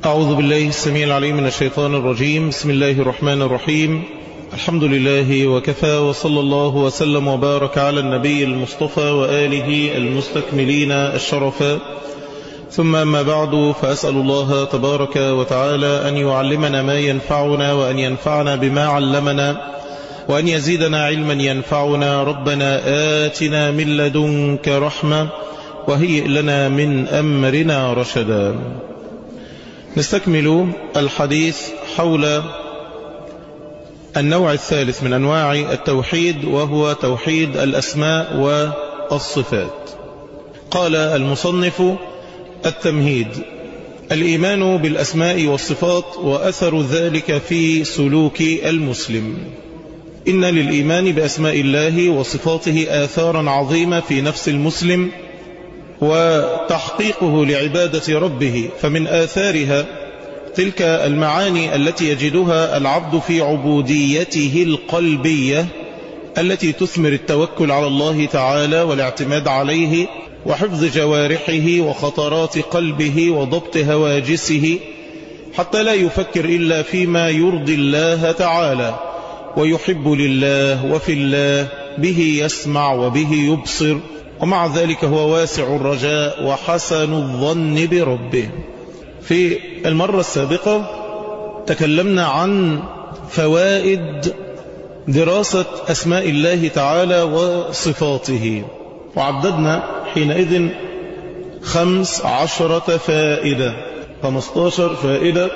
أعوذ بالله السميع العليم من الشيطان الرجيم بسم الله الرحمن الرحيم الحمد لله وكفى وصلى الله وسلم وبارك على النبي المصطفى وآله المستكملين الشرفا ثم أما بعد فأسأل الله تبارك وتعالى أن يعلمنا ما ينفعنا وأن ينفعنا بما علمنا وأن يزيدنا علما ينفعنا ربنا آتنا من لدنك رحمة وهيئ لنا من أمرنا رشدا نستكمل الحديث حول النوع الثالث من أنواع التوحيد وهو توحيد الأسماء والصفات قال المصنف التمهيد الإيمان بالأسماء والصفات وأثر ذلك في سلوك المسلم إن للإيمان بأسماء الله وصفاته آثارا عظيمة في نفس المسلم وتحقيقه لعبادة ربه فمن آثارها تلك المعاني التي يجدها العبد في عبوديته القلبية التي تثمر التوكل على الله تعالى والاعتماد عليه وحفظ جوارحه وخطرات قلبه وضبط هواجسه حتى لا يفكر إلا فيما يرضي الله تعالى ويحب لله وفي الله به يسمع وبه يبصر ومع ذلك هو واسع الرجاء وحسن الظن بربه في المرة السابقة تكلمنا عن فوائد دراسة أسماء الله تعالى وصفاته وعددنا حينئذ خمس عشرة فائدة خمستاشر فائدة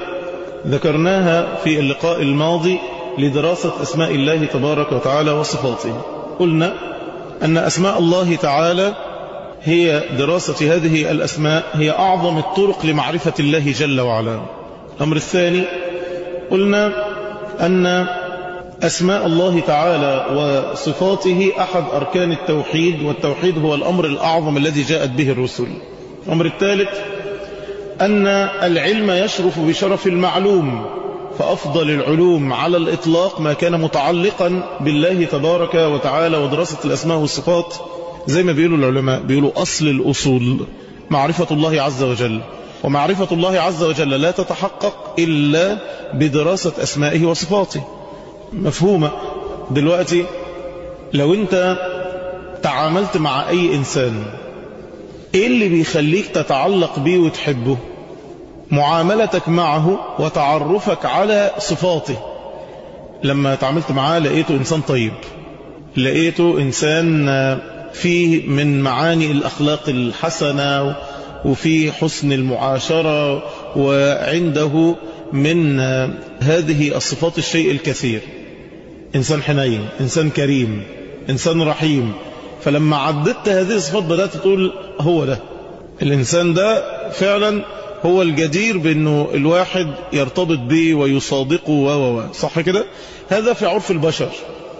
ذكرناها في اللقاء الماضي لدراسة أسماء الله تبارك وتعالى وصفاته قلنا أن أسماء الله تعالى هي دراسة هذه الأسماء هي أعظم الطرق لمعرفة الله جل وعلا الأمر الثاني قلنا أن أسماء الله تعالى وصفاته أحد أركان التوحيد والتوحيد هو الأمر الأعظم الذي جاءت به الرسل الأمر الثالث أن العلم يشرف بشرف المعلوم فأفضل العلوم على الإطلاق ما كان متعلقا بالله تبارك وتعالى ودراسة الأسماء والصفات زي ما بيقولوا العلماء بيقولوا أصل الأصول معرفة الله عز وجل ومعرفة الله عز وجل لا تتحقق إلا بدراسة أسمائه وصفاته مفهومة دلوقتي لو أنت تعاملت مع أي إنسان إيه اللي بيخليك تتعلق بيه وتحبه معاملتك معه وتعرفك على صفاته لما تعاملت معاه لقيته إنسان طيب لقيته إنسان فيه من معاني الأخلاق الحسنة وفي حسن المعاشرة وعنده من هذه الصفات الشيء الكثير إنسان حنين إنسان كريم إنسان رحيم فلما عددت هذه الصفات بدأت تقول هو ده الإنسان ده فعلا هو الجدير بأنه الواحد يرتبط به ويصادقه و صح كده هذا في عرف البشر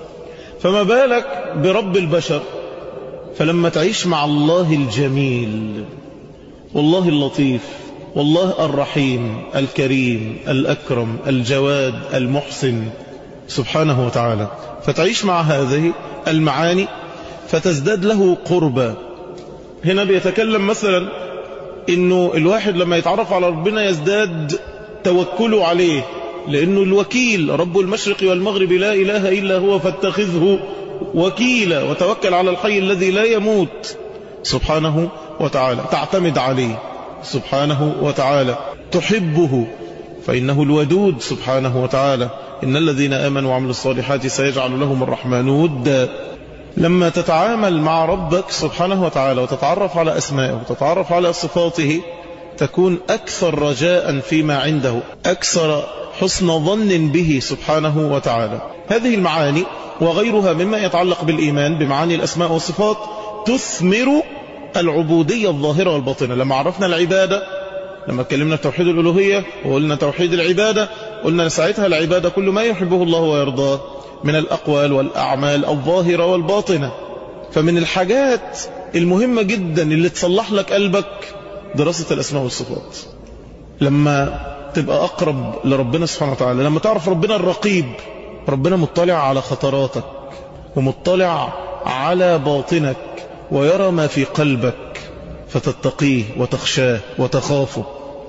فما بالك برب البشر فلما تعيش مع الله الجميل والله اللطيف والله الرحيم الكريم الأكرم الجواد المحسن سبحانه وتعالى فتعيش مع هذه المعاني فتزداد له قربا هنا بيتكلم مثلا انه الواحد لما يتعرف على ربنا يزداد توكله عليه لانه الوكيل رب المشرق والمغرب لا اله الا هو فاتخذه وكيلا وتوكل على الحي الذي لا يموت سبحانه وتعالى تعتمد عليه سبحانه وتعالى تحبه فإنه الودود سبحانه وتعالى إن الذين آمنوا وعملوا الصالحات سيجعل لهم الرحمن ودا لما تتعامل مع ربك سبحانه وتعالى وتتعرف على أسمائه وتتعرف على صفاته تكون أكثر رجاء فيما عنده أكثر حسن ظن به سبحانه وتعالى هذه المعاني وغيرها مما يتعلق بالإيمان بمعاني الأسماء والصفات تثمر العبودية الظاهرة والباطنة لما عرفنا العبادة لما اتكلمنا في توحيد الألوهية وقلنا توحيد العبادة قلنا ساعتها العبادة كل ما يحبه الله ويرضاه من الأقوال والأعمال الظاهرة والباطنة فمن الحاجات المهمة جدا اللي تصلح لك قلبك دراسة الأسماء والصفات لما تبقى أقرب لربنا سبحانه وتعالى لما تعرف ربنا الرقيب ربنا مطلع على خطراتك ومطلع على باطنك ويرى ما في قلبك فتتقيه وتخشاه وتخافه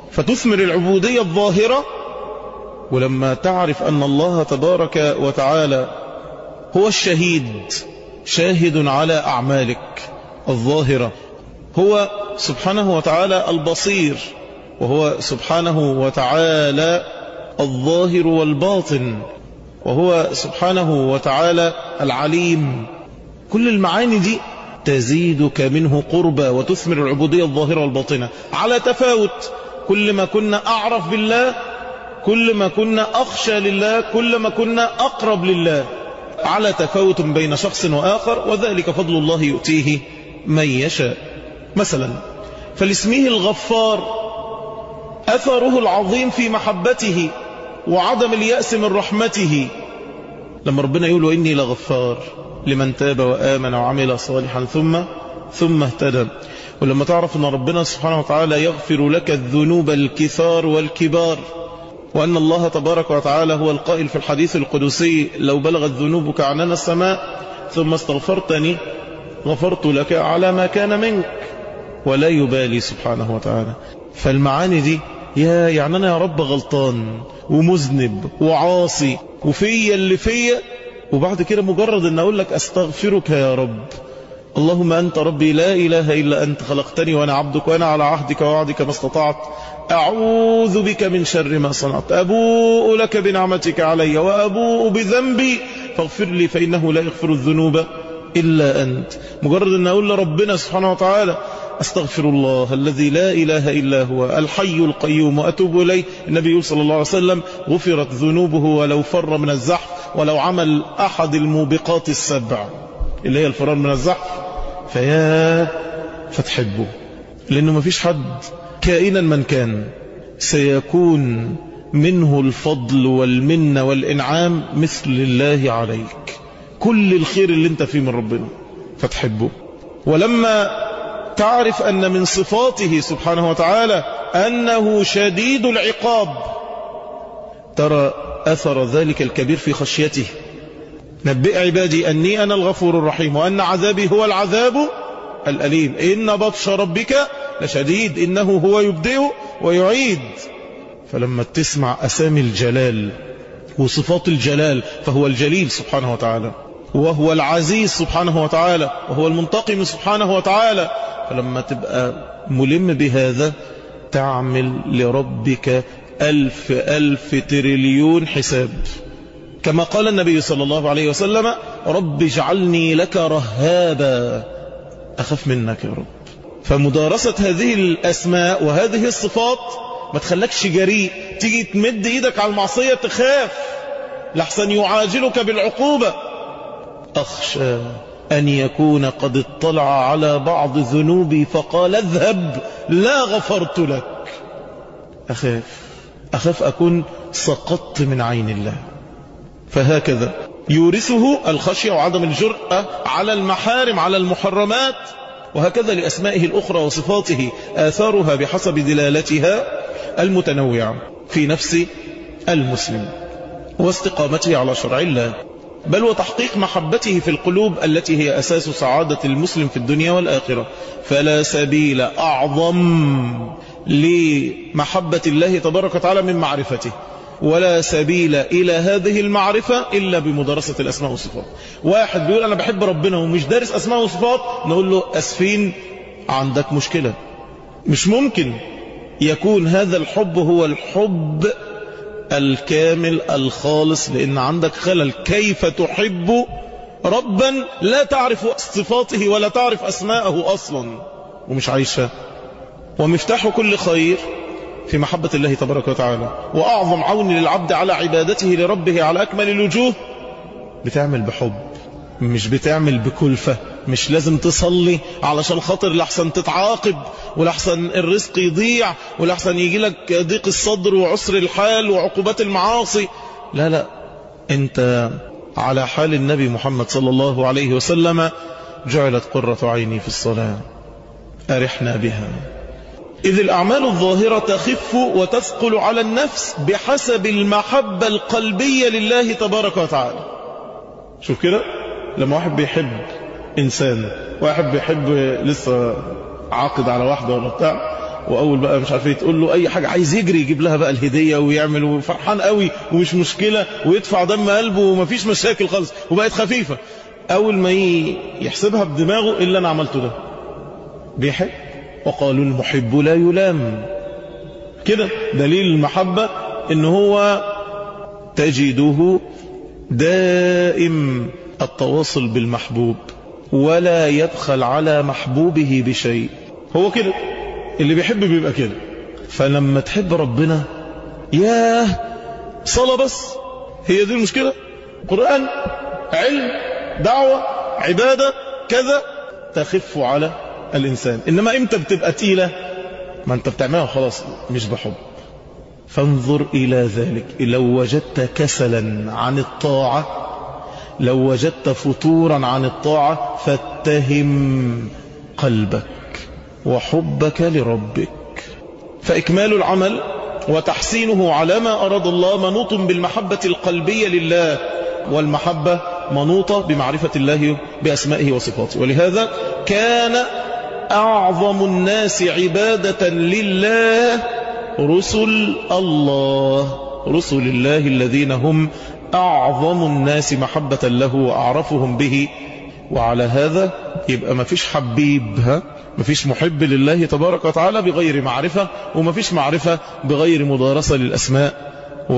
فتثمر العبودية الظاهرة ولما تعرف أن الله تبارك وتعالى هو الشهيد شاهد على أعمالك الظاهرة هو سبحانه وتعالى البصير وهو سبحانه وتعالى الظاهر والباطن وهو سبحانه وتعالى العليم كل المعاني دي تزيدك منه قربا وتثمر العبودية الظاهرة والباطنة على تفاوت كل ما كنا أعرف بالله كل ما كنا أخشى لله كل ما كنا أقرب لله على تفاوت بين شخص وآخر وذلك فضل الله يؤتيه من يشاء مثلا فلاسمه الغفار أثره العظيم في محبته وعدم اليأس من رحمته لما ربنا يقول إني لغفار لمن تاب وآمن وعمل صالحا ثم ثم اهتدى ولما تعرف أن ربنا سبحانه وتعالى يغفر لك الذنوب الكثار والكبار وأن الله تبارك وتعالى هو القائل في الحديث القدسي لو بلغت ذنوبك عنان السماء ثم استغفرتني غفرت لك على ما كان منك ولا يبالي سبحانه وتعالى فالمعاني دي يا يعني أنا يا رب غلطان ومذنب وعاصي وفيا اللي فيا وبعد كده مجرد أن أقول لك أستغفرك يا رب اللهم أنت ربي لا إله إلا أنت خلقتني وأنا عبدك وأنا على عهدك ووعدك ما استطعت أعوذ بك من شر ما صنعت أبوء لك بنعمتك علي وأبوء بذنبي فاغفر لي فإنه لا يغفر الذنوب إلا أنت مجرد أن أقول لربنا سبحانه وتعالى أستغفر الله الذي لا إله إلا هو الحي القيوم وأتوب إليه النبي صلى الله عليه وسلم غفرت ذنوبه ولو فر من الزحف ولو عمل أحد الموبقات السبع اللي هي الفرار من الزحف فيا فتحبه لأنه ما فيش حد كائنا من كان سيكون منه الفضل والمنة والإنعام مثل الله عليك كل الخير اللي انت فيه من ربنا فتحبه ولما تعرف أن من صفاته سبحانه وتعالى أنه شديد العقاب ترى أثر ذلك الكبير في خشيته نبئ عبادي أني أنا الغفور الرحيم وأن عذابي هو العذاب الأليم إن بطش ربك لشديد إنه هو يبدئ ويعيد فلما تسمع أسامي الجلال وصفات الجلال فهو الجليل سبحانه وتعالى وهو العزيز سبحانه وتعالى وهو المنتقم سبحانه وتعالى فلما تبقى ملم بهذا تعمل لربك ألف ألف تريليون حساب كما قال النبي صلى الله عليه وسلم رب اجعلني لك رهابا أخاف منك يا رب فمدارسة هذه الأسماء وهذه الصفات ما تخلكش جريء تيجي تمد ايدك على المعصية تخاف لحسن يعاجلك بالعقوبة أخشى أن يكون قد اطلع على بعض ذنوبي فقال اذهب لا غفرت لك أخاف أخاف أكون سقطت من عين الله فهكذا يورثه الخشية وعدم الجرأة على المحارم على المحرمات وهكذا لأسمائه الأخرى وصفاته آثارها بحسب دلالتها المتنوعة في نفس المسلم واستقامته على شرع الله بل وتحقيق محبته في القلوب التي هي أساس سعادة المسلم في الدنيا والآخرة فلا سبيل أعظم لمحبة الله تبارك وتعالى من معرفته ولا سبيل إلى هذه المعرفة إلا بمدرسة الأسماء والصفات واحد بيقول أنا بحب ربنا ومش دارس أسماء وصفات نقول له أسفين عندك مشكلة مش ممكن يكون هذا الحب هو الحب الكامل الخالص لأن عندك خلل كيف تحب ربا لا تعرف صفاته ولا تعرف أسماءه أصلا ومش عايشة ومفتاح كل خير في محبة الله تبارك وتعالى وأعظم عون للعبد على عبادته لربه على أكمل الوجوه بتعمل بحب مش بتعمل بكلفة مش لازم تصلي علشان خاطر لحسن تتعاقب ولحسن الرزق يضيع ولحسن يجي لك ضيق الصدر وعسر الحال وعقوبات المعاصي لا لا انت على حال النبي محمد صلى الله عليه وسلم جعلت قرة عيني في الصلاة أرحنا بها إذ الأعمال الظاهرة تخف وتثقل على النفس بحسب المحبة القلبية لله تبارك وتعالى شوف كده لما واحد بيحب إنسان واحد بيحب لسه عاقد على واحدة ولا بتاع واول بقى مش عارف ايه تقول له اي حاجه عايز يجري يجيب لها بقى الهديه ويعمل وفرحان قوي ومش مشكله ويدفع دم قلبه ومفيش مشاكل خالص وبقت خفيفه اول ما يحسبها بدماغه ايه اللي انا عملته ده بيحب وقالوا المحب لا يلام كده دليل المحبه ان هو تجده دائم التواصل بالمحبوب ولا يبخل على محبوبه بشيء هو كده اللي بيحب بيبقى كده فلما تحب ربنا ياه صلاة بس هي دي المشكلة قرآن علم دعوة عبادة كذا تخف على الإنسان إنما إمتى بتبقى تقيلة ما أنت بتعملها خلاص مش بحب فانظر إلى ذلك لو وجدت كسلا عن الطاعة لو وجدت فتورا عن الطاعة فاتهم قلبك وحبك لربك فإكمال العمل وتحسينه على ما أراد الله منوط بالمحبة القلبية لله والمحبة منوطة بمعرفة الله بأسمائه وصفاته ولهذا كان أعظم الناس عبادة لله رسل الله رسل الله الذين هم أعظم الناس محبة له وأعرفهم به وعلى هذا يبقى ما فيش حبيب ها ما فيش محب لله تبارك وتعالى بغير معرفة وما فيش معرفة بغير مدارسة للأسماء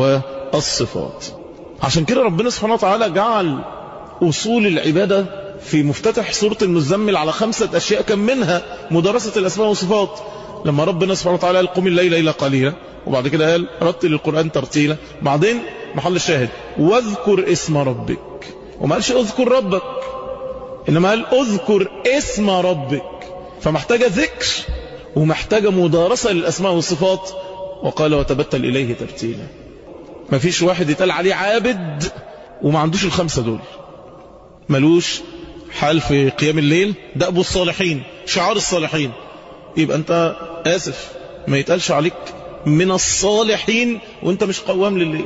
والصفات عشان كده ربنا سبحانه وتعالى جعل أصول العبادة في مفتتح سورة المزمل على خمسة أشياء كم منها مدارسة الأسماء والصفات لما ربنا سبحانه وتعالى قال قم الليل إلى قليلا وبعد كده قال رتل القرآن ترتيلا بعدين محل الشاهد واذكر اسم ربك وما قالش اذكر ربك إنما قال اذكر اسم ربك فمحتاجة ذكر ومحتاجة مدارسة للأسماء والصفات وقال وتبتل إليه ترتيلا ما فيش واحد يتقال عليه عابد وما عندوش الخمسة دول ملوش حال في قيام الليل ده أبو الصالحين شعار الصالحين يبقى أنت آسف ما يتقالش عليك من الصالحين وانت مش قوام لليل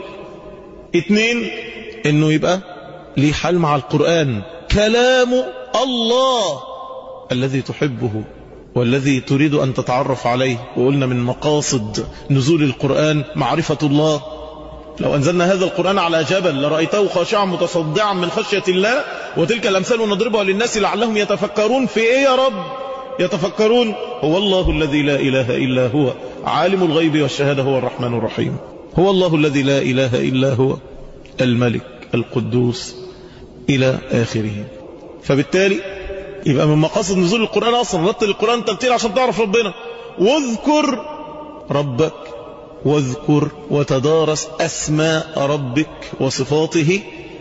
اتنين انه يبقى ليه حال مع القرآن كلام الله الذي تحبه والذي تريد أن تتعرف عليه وقلنا من مقاصد نزول القرآن معرفة الله لو أنزلنا هذا القرآن على جبل لرأيته خاشعا متصدعا من خشية الله وتلك الأمثال نضربها للناس لعلهم يتفكرون في إيه يا رب يتفكرون هو الله الذي لا إله إلا هو عالم الغيب والشهادة هو الرحمن الرحيم هو الله الذي لا إله إلا هو الملك القدوس إلى آخره فبالتالي يبقى من مقاصد نزول القرآن أصلا رتل القرآن ترتيل عشان تعرف ربنا واذكر ربك واذكر وتدارس أسماء ربك وصفاته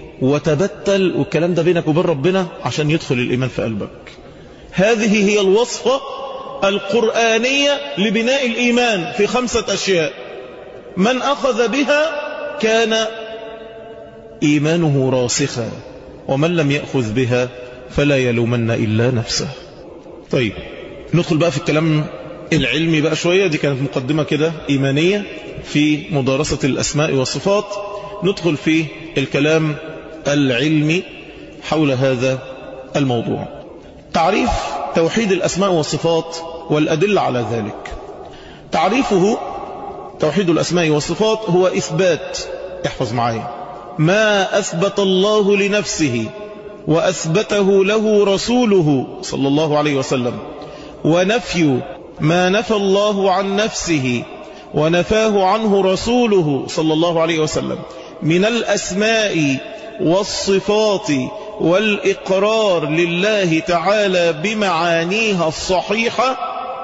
وتبتل والكلام ده بينك وبين ربنا عشان يدخل الإيمان في قلبك هذه هي الوصفة القرآنية لبناء الإيمان في خمسة أشياء من أخذ بها كان إيمانه راسخا ومن لم يأخذ بها فلا يلومن إلا نفسه طيب ندخل بقى في الكلام العلمي بقى شوية دي كانت مقدمة كده إيمانية في مدارسة الأسماء والصفات ندخل في الكلام العلمي حول هذا الموضوع تعريف توحيد الأسماء والصفات والأدلة على ذلك تعريفه توحيد الأسماء والصفات هو إثبات احفظ معايا ما أثبت الله لنفسه وأثبته له رسوله صلى الله عليه وسلم ونفي ما نفى الله عن نفسه ونفاه عنه رسوله صلى الله عليه وسلم من الأسماء والصفات والإقرار لله تعالى بمعانيها الصحيحة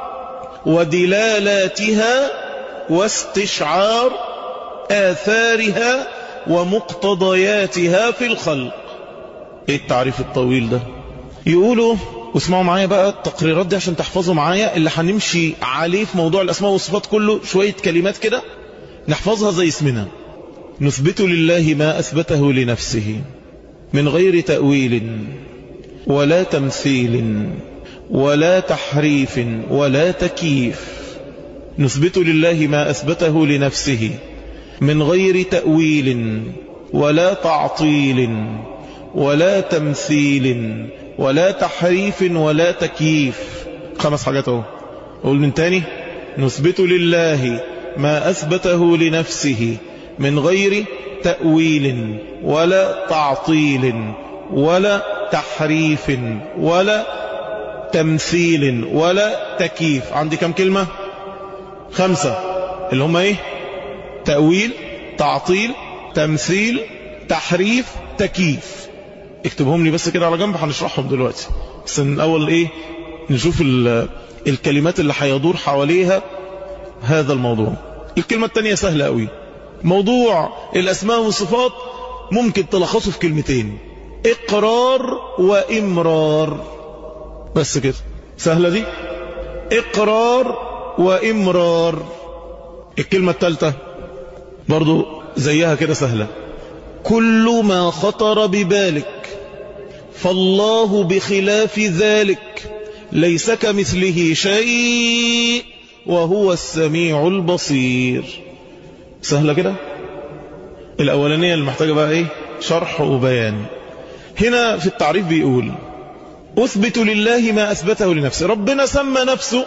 ودلالاتها واستشعار آثارها ومقتضياتها في الخلق ايه التعريف الطويل ده يقولوا واسمعوا معايا بقى التقريرات دي عشان تحفظوا معايا اللي هنمشي عليه في موضوع الأسماء والصفات كله شوية كلمات كده نحفظها زي اسمنا نثبت لله ما أثبته لنفسه من غير تأويل ولا تمثيل ولا تحريف ولا تكييف نثبت لله ما أثبته لنفسه من غير تأويل ولا تعطيل ولا تمثيل ولا تحريف ولا تكييف خمس حاجات اهو قول من تاني نثبت لله ما أثبته لنفسه من غير تأويل ولا تعطيل ولا تحريف ولا تمثيل ولا تكييف عندي كم كلمة خمسة اللي هم ايه تأويل تعطيل تمثيل تحريف تكييف اكتبهم لي بس كده على جنب هنشرحهم دلوقتي بس الاول ايه نشوف الكلمات اللي هيدور حواليها هذا الموضوع الكلمة الثانية سهلة قوي موضوع الأسماء والصفات ممكن تلخصه في كلمتين إقرار وإمرار بس كده سهلة دي إقرار وإمرار الكلمة الثالثة برضو زيها كده سهلة كل ما خطر ببالك فالله بخلاف ذلك ليس كمثله شيء وهو السميع البصير سهلة كده الأولانية اللي محتاجة بقى إيه شرح وبيان هنا في التعريف بيقول أثبت لله ما أثبته لنفسه ربنا سمى نفسه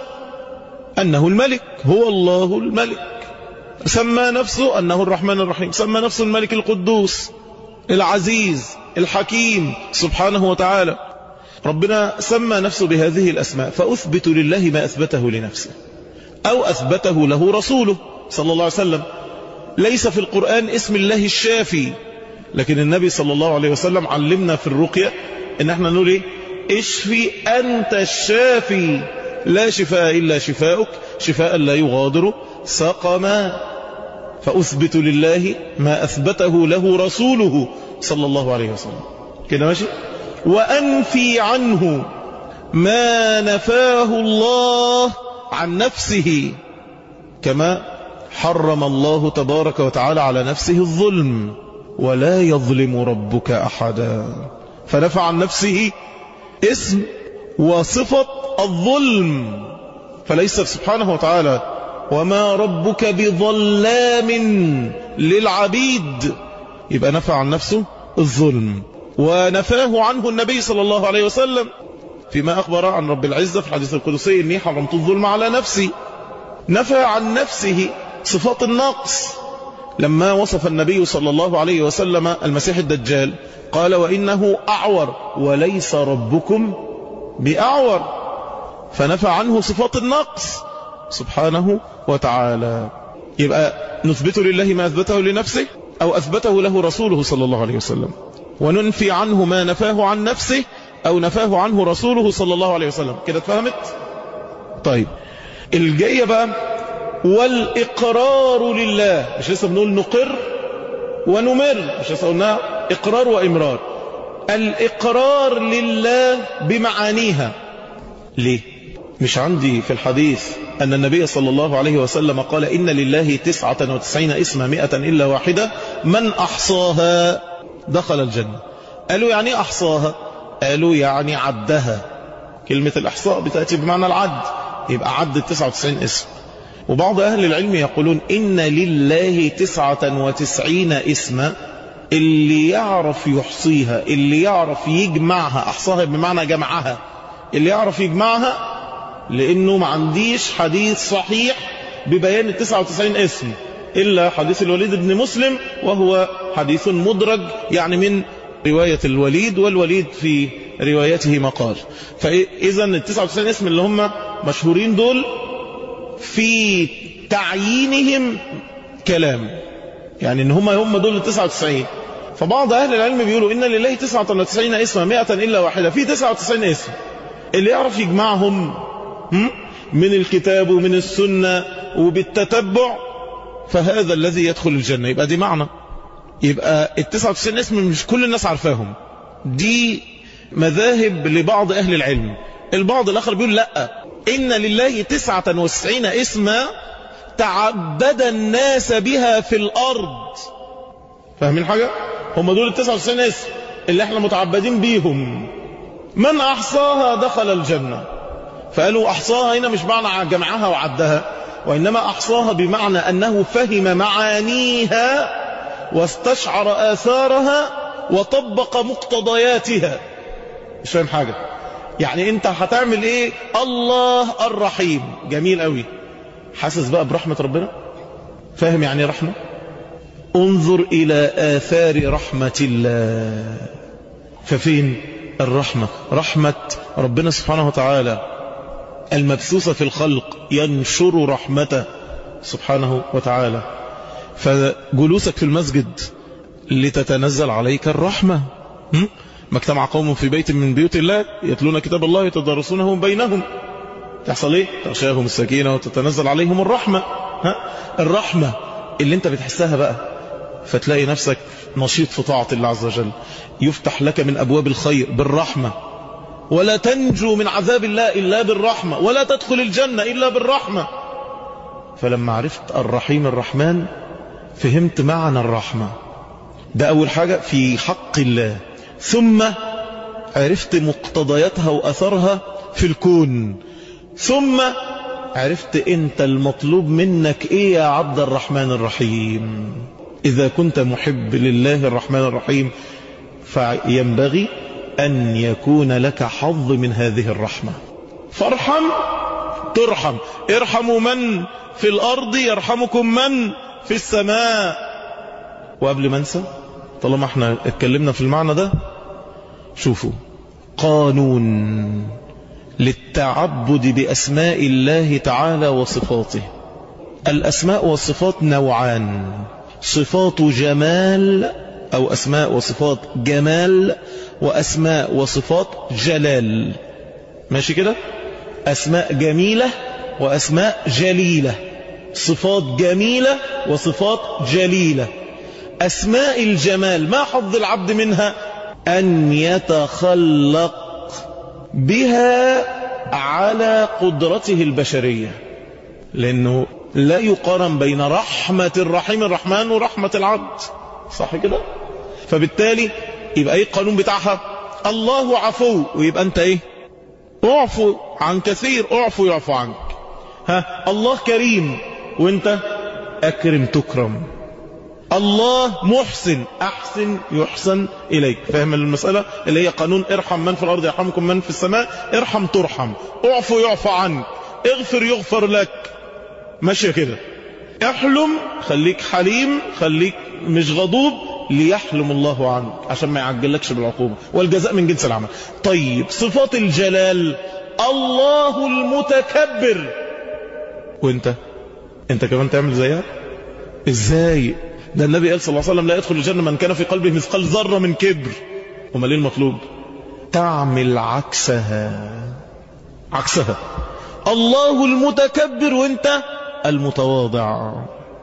أنه الملك هو الله الملك سمى نفسه أنه الرحمن الرحيم سمى نفسه الملك القدوس العزيز الحكيم سبحانه وتعالى ربنا سمى نفسه بهذه الأسماء فأثبت لله ما أثبته لنفسه أو أثبته له رسوله صلى الله عليه وسلم ليس في القرآن اسم الله الشافي لكن النبي صلى الله عليه وسلم علمنا في الرقية ان احنا نقول ايه اشفي انت الشافي لا شفاء الا شفاؤك شفاء لا يغادر سقما فاثبت لله ما اثبته له رسوله صلى الله عليه وسلم كده ماشي وانفي عنه ما نفاه الله عن نفسه كما حرم الله تبارك وتعالى على نفسه الظلم ولا يظلم ربك أحدا فنفع عن نفسه اسم وصفة الظلم فليس سبحانه وتعالى وما ربك بظلام للعبيد يبقى نفع عن نفسه الظلم ونفاه عنه النبي صلى الله عليه وسلم فيما أخبر عن رب العزة في الحديث القدسي إني حرمت الظلم على نفسي نفى عن نفسه صفات النقص لما وصف النبي صلى الله عليه وسلم المسيح الدجال قال وإنه أعور وليس ربكم بأعور فنفى عنه صفات النقص سبحانه وتعالى يبقى نثبت لله ما أثبته لنفسه أو أثبته له رسوله صلى الله عليه وسلم وننفي عنه ما نفاه عن نفسه أو نفاه عنه رسوله صلى الله عليه وسلم كده اتفهمت طيب الجاية بقى والإقرار لله مش لسه بنقول نقر ونمر مش لسه قلنا إقرار وإمرار الإقرار لله بمعانيها ليه مش عندي في الحديث أن النبي صلى الله عليه وسلم قال إن لله تسعة وتسعين اسما مئة إلا واحدة من أحصاها دخل الجنة قالوا يعني أحصاها قالوا يعني عدها كلمة الإحصاء بتأتي بمعنى العد يبقى عد التسعة وتسعين اسم وبعض أهل العلم يقولون إن لله تسعة وتسعين اسما اللي يعرف يحصيها اللي يعرف يجمعها أحصاها بمعنى جمعها اللي يعرف يجمعها لأنه ما عنديش حديث صحيح ببيان التسعة وتسعين اسم إلا حديث الوليد بن مسلم وهو حديث مدرج يعني من رواية الوليد والوليد في روايته مقال فإذا التسعة وتسعين اسم اللي هم مشهورين دول في تعيينهم كلام يعني ان هم هم دول ال 99 فبعض اهل العلم بيقولوا ان لله 99 اسما 100 الا واحده في 99 اسم اللي يعرف يجمعهم من الكتاب ومن السنه وبالتتبع فهذا الذي يدخل الجنه يبقى دي معنى يبقى ال 99 اسم مش كل الناس عارفاهم دي مذاهب لبعض اهل العلم البعض الاخر بيقول لا إن لله تسعة وتسعين اسما تعبد الناس بها في الأرض فاهمين حاجة؟ هم دول التسعة وتسعين اسم اللي احنا متعبدين بيهم من أحصاها دخل الجنة فقالوا أحصاها هنا مش معنى جمعها وعدها وإنما أحصاها بمعنى أنه فهم معانيها واستشعر آثارها وطبق مقتضياتها مش فاهم حاجة يعني انت هتعمل ايه الله الرحيم جميل قوي حاسس بقى برحمة ربنا فاهم يعني رحمة انظر إلى آثار رحمة الله ففين الرحمة رحمة ربنا سبحانه وتعالى المبثوثة في الخلق ينشر رحمته سبحانه وتعالى فجلوسك في المسجد لتتنزل عليك الرحمة ما اجتمع قوم في بيت من بيوت الله يتلون كتاب الله يتدرسونه بينهم تحصل ايه تغشاهم السكينة وتتنزل عليهم الرحمة ها؟ الرحمة اللي انت بتحسها بقى فتلاقي نفسك نشيط في طاعة الله عز وجل يفتح لك من أبواب الخير بالرحمة ولا تنجو من عذاب الله إلا بالرحمة ولا تدخل الجنة إلا بالرحمة فلما عرفت الرحيم الرحمن فهمت معنى الرحمة ده أول حاجة في حق الله ثم عرفت مقتضياتها وأثرها في الكون ثم عرفت انت المطلوب منك ايه يا عبد الرحمن الرحيم اذا كنت محب لله الرحمن الرحيم فينبغي ان يكون لك حظ من هذه الرحمة فارحم ترحم ارحموا من في الارض يرحمكم من في السماء وقبل ما انسى طالما احنا اتكلمنا في المعنى ده شوفوا قانون للتعبد بأسماء الله تعالى وصفاته الأسماء والصفات نوعان صفات جمال أو أسماء وصفات جمال وأسماء وصفات جلال ماشي كده أسماء جميلة وأسماء جليلة صفات جميلة وصفات جليلة أسماء الجمال ما حظ العبد منها أن يتخلق بها على قدرته البشرية لأنه لا يقارن بين رحمة الرحيم الرحمن ورحمة العبد صح كده فبالتالي يبقى ايه القانون بتاعها الله عفو ويبقى انت ايه اعفو عن كثير اعفو يعفو عنك ها الله كريم وانت اكرم تكرم الله محسن أحسن يحسن إليك فاهم المسألة اللي هي قانون ارحم من في الأرض يرحمكم من في السماء ارحم ترحم اعفو يعفى عنك اغفر يغفر لك ماشية كده احلم خليك حليم خليك مش غضوب ليحلم الله عنك عشان ما يعجلكش بالعقوبة والجزاء من جنس العمل طيب صفات الجلال الله المتكبر وانت انت كمان تعمل زيها ازاي ده النبي قال صلى الله عليه وسلم لا يدخل الجنة من كان في قلبه مثقال ذرة من كبر وما ليه المطلوب تعمل عكسها عكسها الله المتكبر وانت المتواضع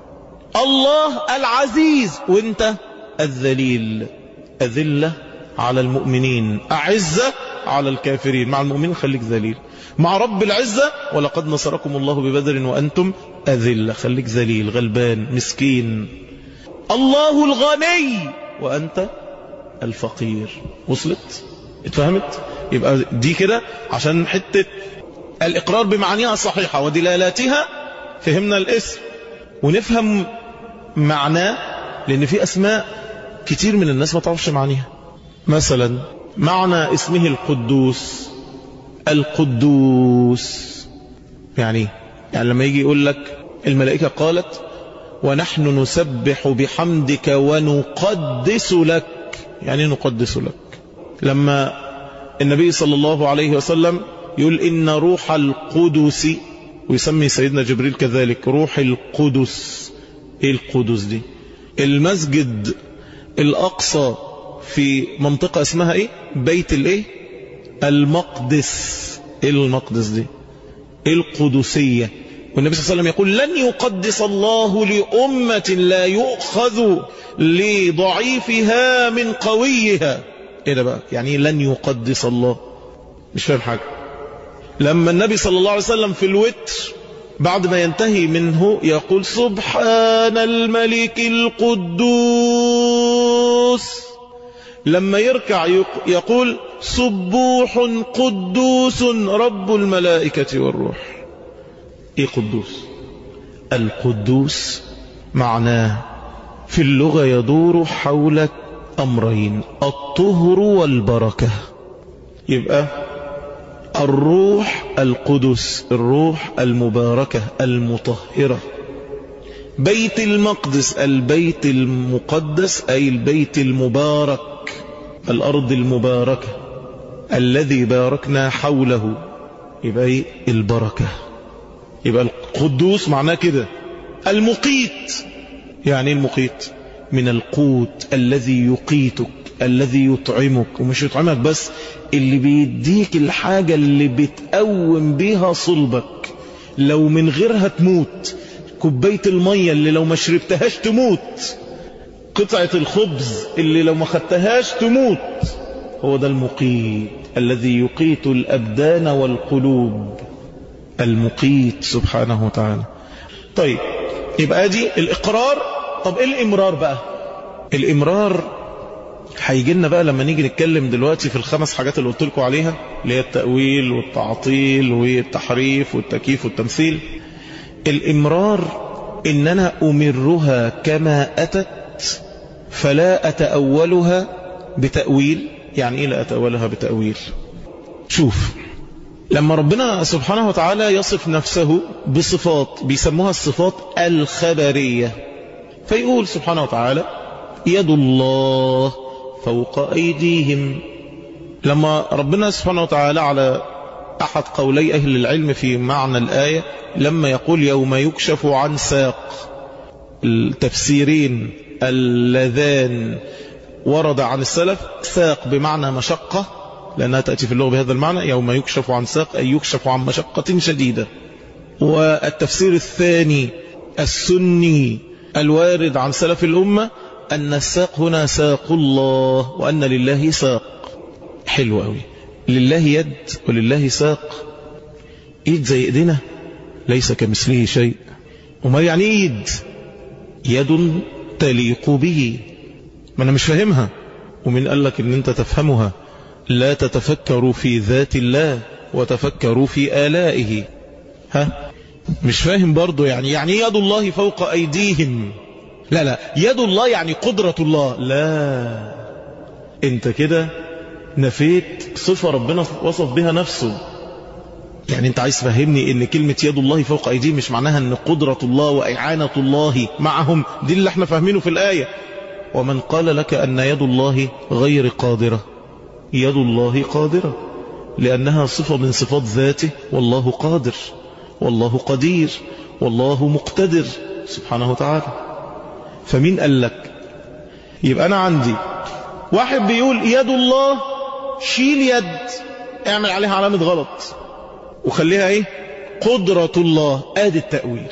الله العزيز وانت الذليل أذلة على المؤمنين أعزة على الكافرين مع المؤمنين خليك ذليل مع رب العزة ولقد نصركم الله ببدر وأنتم أذلة خليك ذليل غلبان مسكين الله الغني وأنت الفقير وصلت اتفهمت يبقى دي كده عشان حتة الإقرار بمعانيها الصحيحة ودلالاتها فهمنا الاسم ونفهم معناه لأن في أسماء كتير من الناس ما تعرفش معانيها مثلا معنى اسمه القدوس القدوس يعني يعني لما يجي يقول لك الملائكة قالت ونحن نسبح بحمدك ونقدس لك يعني نقدس لك لما النبي صلى الله عليه وسلم يقول إن روح القدس ويسمي سيدنا جبريل كذلك روح القدس ايه القدس دي المسجد الأقصى في منطقة اسمها ايه بيت الايه المقدس ايه المقدس دي ايه القدسية والنبي صلى الله عليه وسلم يقول لن يقدس الله لأمة لا يؤخذ لضعيفها من قويها ايه ده بقى يعني لن يقدس الله مش فاهم حاجة لما النبي صلى الله عليه وسلم في الوتر بعد ما ينتهي منه يقول سبحان الملك القدوس لما يركع يقول سبوح قدوس رب الملائكة والروح ايه قدوس القدوس معناه في اللغة يدور حول أمرين الطهر والبركة يبقى الروح القدس الروح المباركة المطهرة بيت المقدس البيت المقدس أي البيت المبارك الأرض المباركة الذي باركنا حوله يبقى البركة يبقى القدوس معناه كده المقيت يعني المقيت من القوت الذي يقيتك الذي يطعمك ومش يطعمك بس اللي بيديك الحاجة اللي بتقوم بيها صلبك لو من غيرها تموت كوباية المية اللي لو ما شربتهاش تموت قطعة الخبز اللي لو ما خدتهاش تموت هو ده المقيت الذي يقيت الأبدان والقلوب المقيت سبحانه وتعالى طيب يبقى دي الإقرار طب إيه الإمرار بقى الإمرار هيجي لنا بقى لما نيجي نتكلم دلوقتي في الخمس حاجات اللي قلت لكم عليها اللي هي التأويل والتعطيل والتحريف والتكييف والتمثيل الإمرار إن أنا أمرها كما أتت فلا أتأولها بتأويل يعني إيه لا أتأولها بتأويل شوف لما ربنا سبحانه وتعالى يصف نفسه بصفات بيسموها الصفات الخبرية فيقول سبحانه وتعالى يد الله فوق أيديهم لما ربنا سبحانه وتعالى على أحد قولي أهل العلم في معنى الآية لما يقول يوم يكشف عن ساق التفسيرين اللذان ورد عن السلف ساق بمعنى مشقة لأنها تأتي في اللغة بهذا المعنى يوم يكشف عن ساق أي يكشف عن مشقة شديدة والتفسير الثاني السني الوارد عن سلف الأمة أن الساق هنا ساق الله وأن لله ساق حلو قوي لله يد ولله ساق ايد زي ايدينا ليس كمثله شيء وما يعني ايد يد تليق به ما انا مش فاهمها ومن قال لك ان انت تفهمها لا تتفكروا في ذات الله وتفكروا في آلائه ها مش فاهم برضو يعني يعني يد الله فوق أيديهم لا لا يد الله يعني قدرة الله لا انت كده نفيت صفة ربنا وصف بها نفسه يعني انت عايز تفهمني ان كلمة يد الله فوق ايديهم مش معناها ان قدرة الله واعانة الله معهم دي اللي احنا فاهمينه في الآية ومن قال لك ان يد الله غير قادرة يد الله قادرة لأنها صفة من صفات ذاته والله قادر والله قدير والله مقتدر سبحانه وتعالى فمين قال لك يبقى أنا عندي واحد بيقول يد الله شيل يد اعمل عليها علامة غلط وخليها ايه قدرة الله ادي التأويل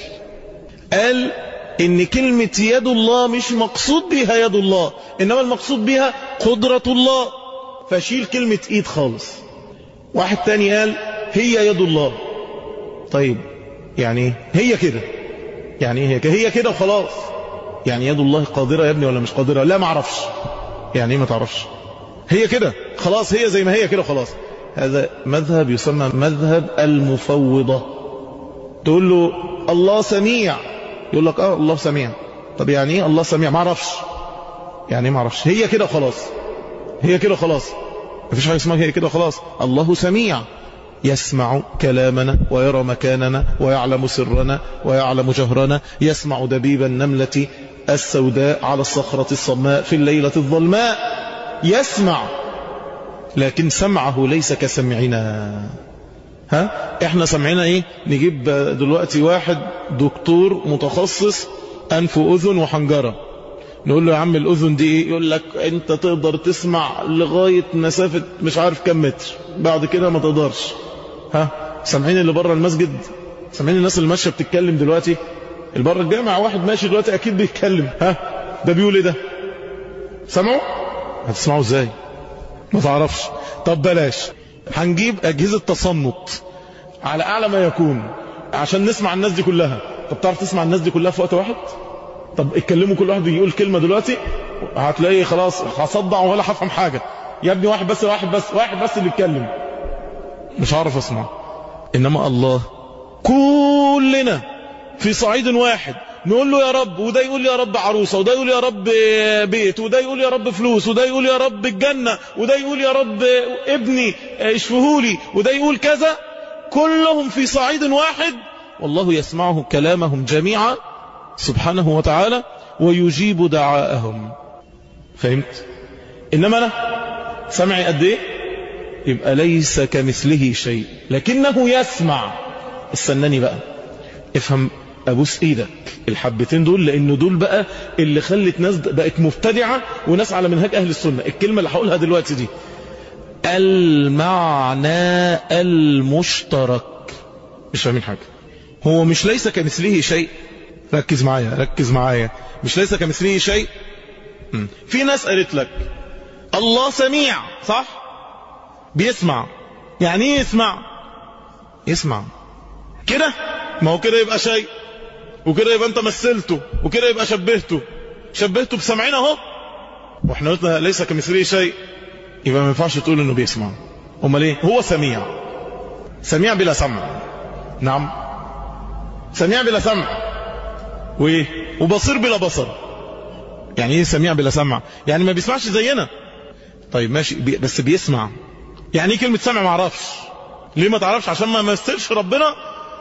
قال ان كلمة يد الله مش مقصود بها يد الله انما المقصود بها قدرة الله فشيل كلمة ايد خالص واحد تاني قال هي يد الله طيب يعني هي كده يعني هي كده هي كده وخلاص يعني يد الله قادرة يا ابني ولا مش قادرة لا ما اعرفش يعني ايه ما تعرفش هي كده خلاص هي زي ما هي كده خلاص هذا مذهب يسمى مذهب المفوضة تقول له الله سميع يقول لك اه الله سميع طب يعني ايه الله سميع ما اعرفش يعني ما اعرفش هي كده خلاص هي كده خلاص مفيش حاجه اسمها هي كده خلاص الله سميع يسمع كلامنا ويرى مكاننا ويعلم سرنا ويعلم جهرنا يسمع دبيب النملة السوداء على الصخرة الصماء في الليلة الظلماء يسمع لكن سمعه ليس كسمعنا ها احنا سمعنا ايه نجيب دلوقتي واحد دكتور متخصص انف واذن وحنجره نقول له يا عم الاذن دي ايه يقول لك انت تقدر تسمع لغايه مسافه مش عارف كم متر بعد كده ما تقدرش ها سامعين اللي بره المسجد سامعين الناس اللي ماشيه بتتكلم دلوقتي اللي بره الجامع واحد ماشي دلوقتي اكيد بيتكلم ها ده بيقول ايه ده سمعوا هتسمعوا ازاي ما تعرفش طب بلاش هنجيب اجهزه تصنت على اعلى ما يكون عشان نسمع الناس دي كلها طب تعرف تسمع الناس دي كلها في وقت واحد طب اتكلموا كل واحد يقول كلمة دلوقتي هتلاقي خلاص هصدع ولا هفهم حاجة يا ابني واحد بس واحد بس واحد بس اللي يتكلم مش عارف اسمع انما الله كلنا في صعيد واحد نقول له يا رب وده يقول يا رب عروسة وده يقول يا رب بيت وده يقول يا رب فلوس وده يقول يا رب الجنة وده يقول يا رب ابني اشفهولي وده يقول كذا كلهم في صعيد واحد والله يسمعه كلامهم جميعا سبحانه وتعالى ويجيب دعاءهم فهمت إنما أنا سمعي قد إيه يبقى ليس كمثله شيء لكنه يسمع استناني بقى افهم ابوس ايدك الحبتين دول لانه دول بقى اللي خلت ناس بقت مبتدعه وناس على منهج اهل السنه الكلمه اللي هقولها دلوقتي دي المعنى المشترك مش فاهمين حاجه هو مش ليس كمثله شيء ركز معايا ركز معايا مش ليس كمثله شيء م. في ناس قالت لك الله سميع صح بيسمع يعني ايه يسمع يسمع كده ما هو كده يبقى شيء وكده يبقى انت مثلته وكده يبقى شبهته شبهته بسمعين اهو واحنا قلنا ليس كمثله شيء يبقى ما ينفعش تقول انه بيسمع امال ايه هو سميع سميع بلا سمع نعم سميع بلا سمع وايه وبصير بلا بصر يعني ايه سميع بلا سمع يعني ما بيسمعش زينا طيب ماشي بي بس بيسمع يعني ايه كلمه سمع ما اعرفش ليه ما تعرفش عشان ما مثلش ربنا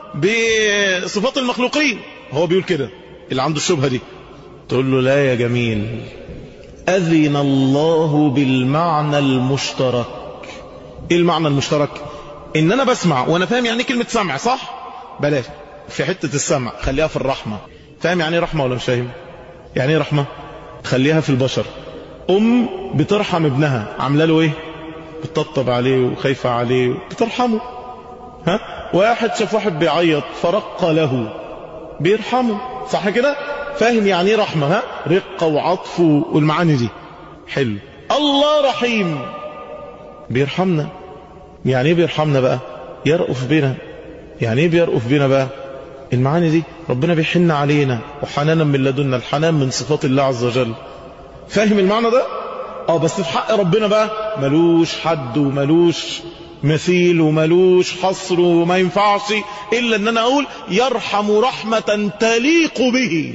بصفات المخلوقين هو بيقول كده اللي عنده الشبهه دي تقول له لا يا جميل أذن الله بالمعنى المشترك ايه المعنى المشترك ان انا بسمع وانا فاهم يعني كلمة سمع صح بلاش في حتة السمع خليها في الرحمة فاهم يعني ايه رحمة ولا مش فاهم يعني ايه رحمة خليها في البشر ام بترحم ابنها عامله له ايه بتطبطب عليه وخايفة عليه بترحمه ها واحد شاف واحد بيعيط فرق له بيرحمه صح كده فاهم يعني ايه رحمة ها رقة وعطف والمعاني دي حلو الله رحيم بيرحمنا يعني ايه بيرحمنا بقى يرأف بنا يعني ايه بيرأف بنا بقى المعاني دي ربنا بيحن علينا وحنانا من لدنا الحنان من صفات الله عز وجل فاهم المعنى ده اه بس في حق ربنا بقى ملوش حد وملوش مثيل وملوش حصر وما ينفعش الا ان انا اقول يرحم رحمة تليق به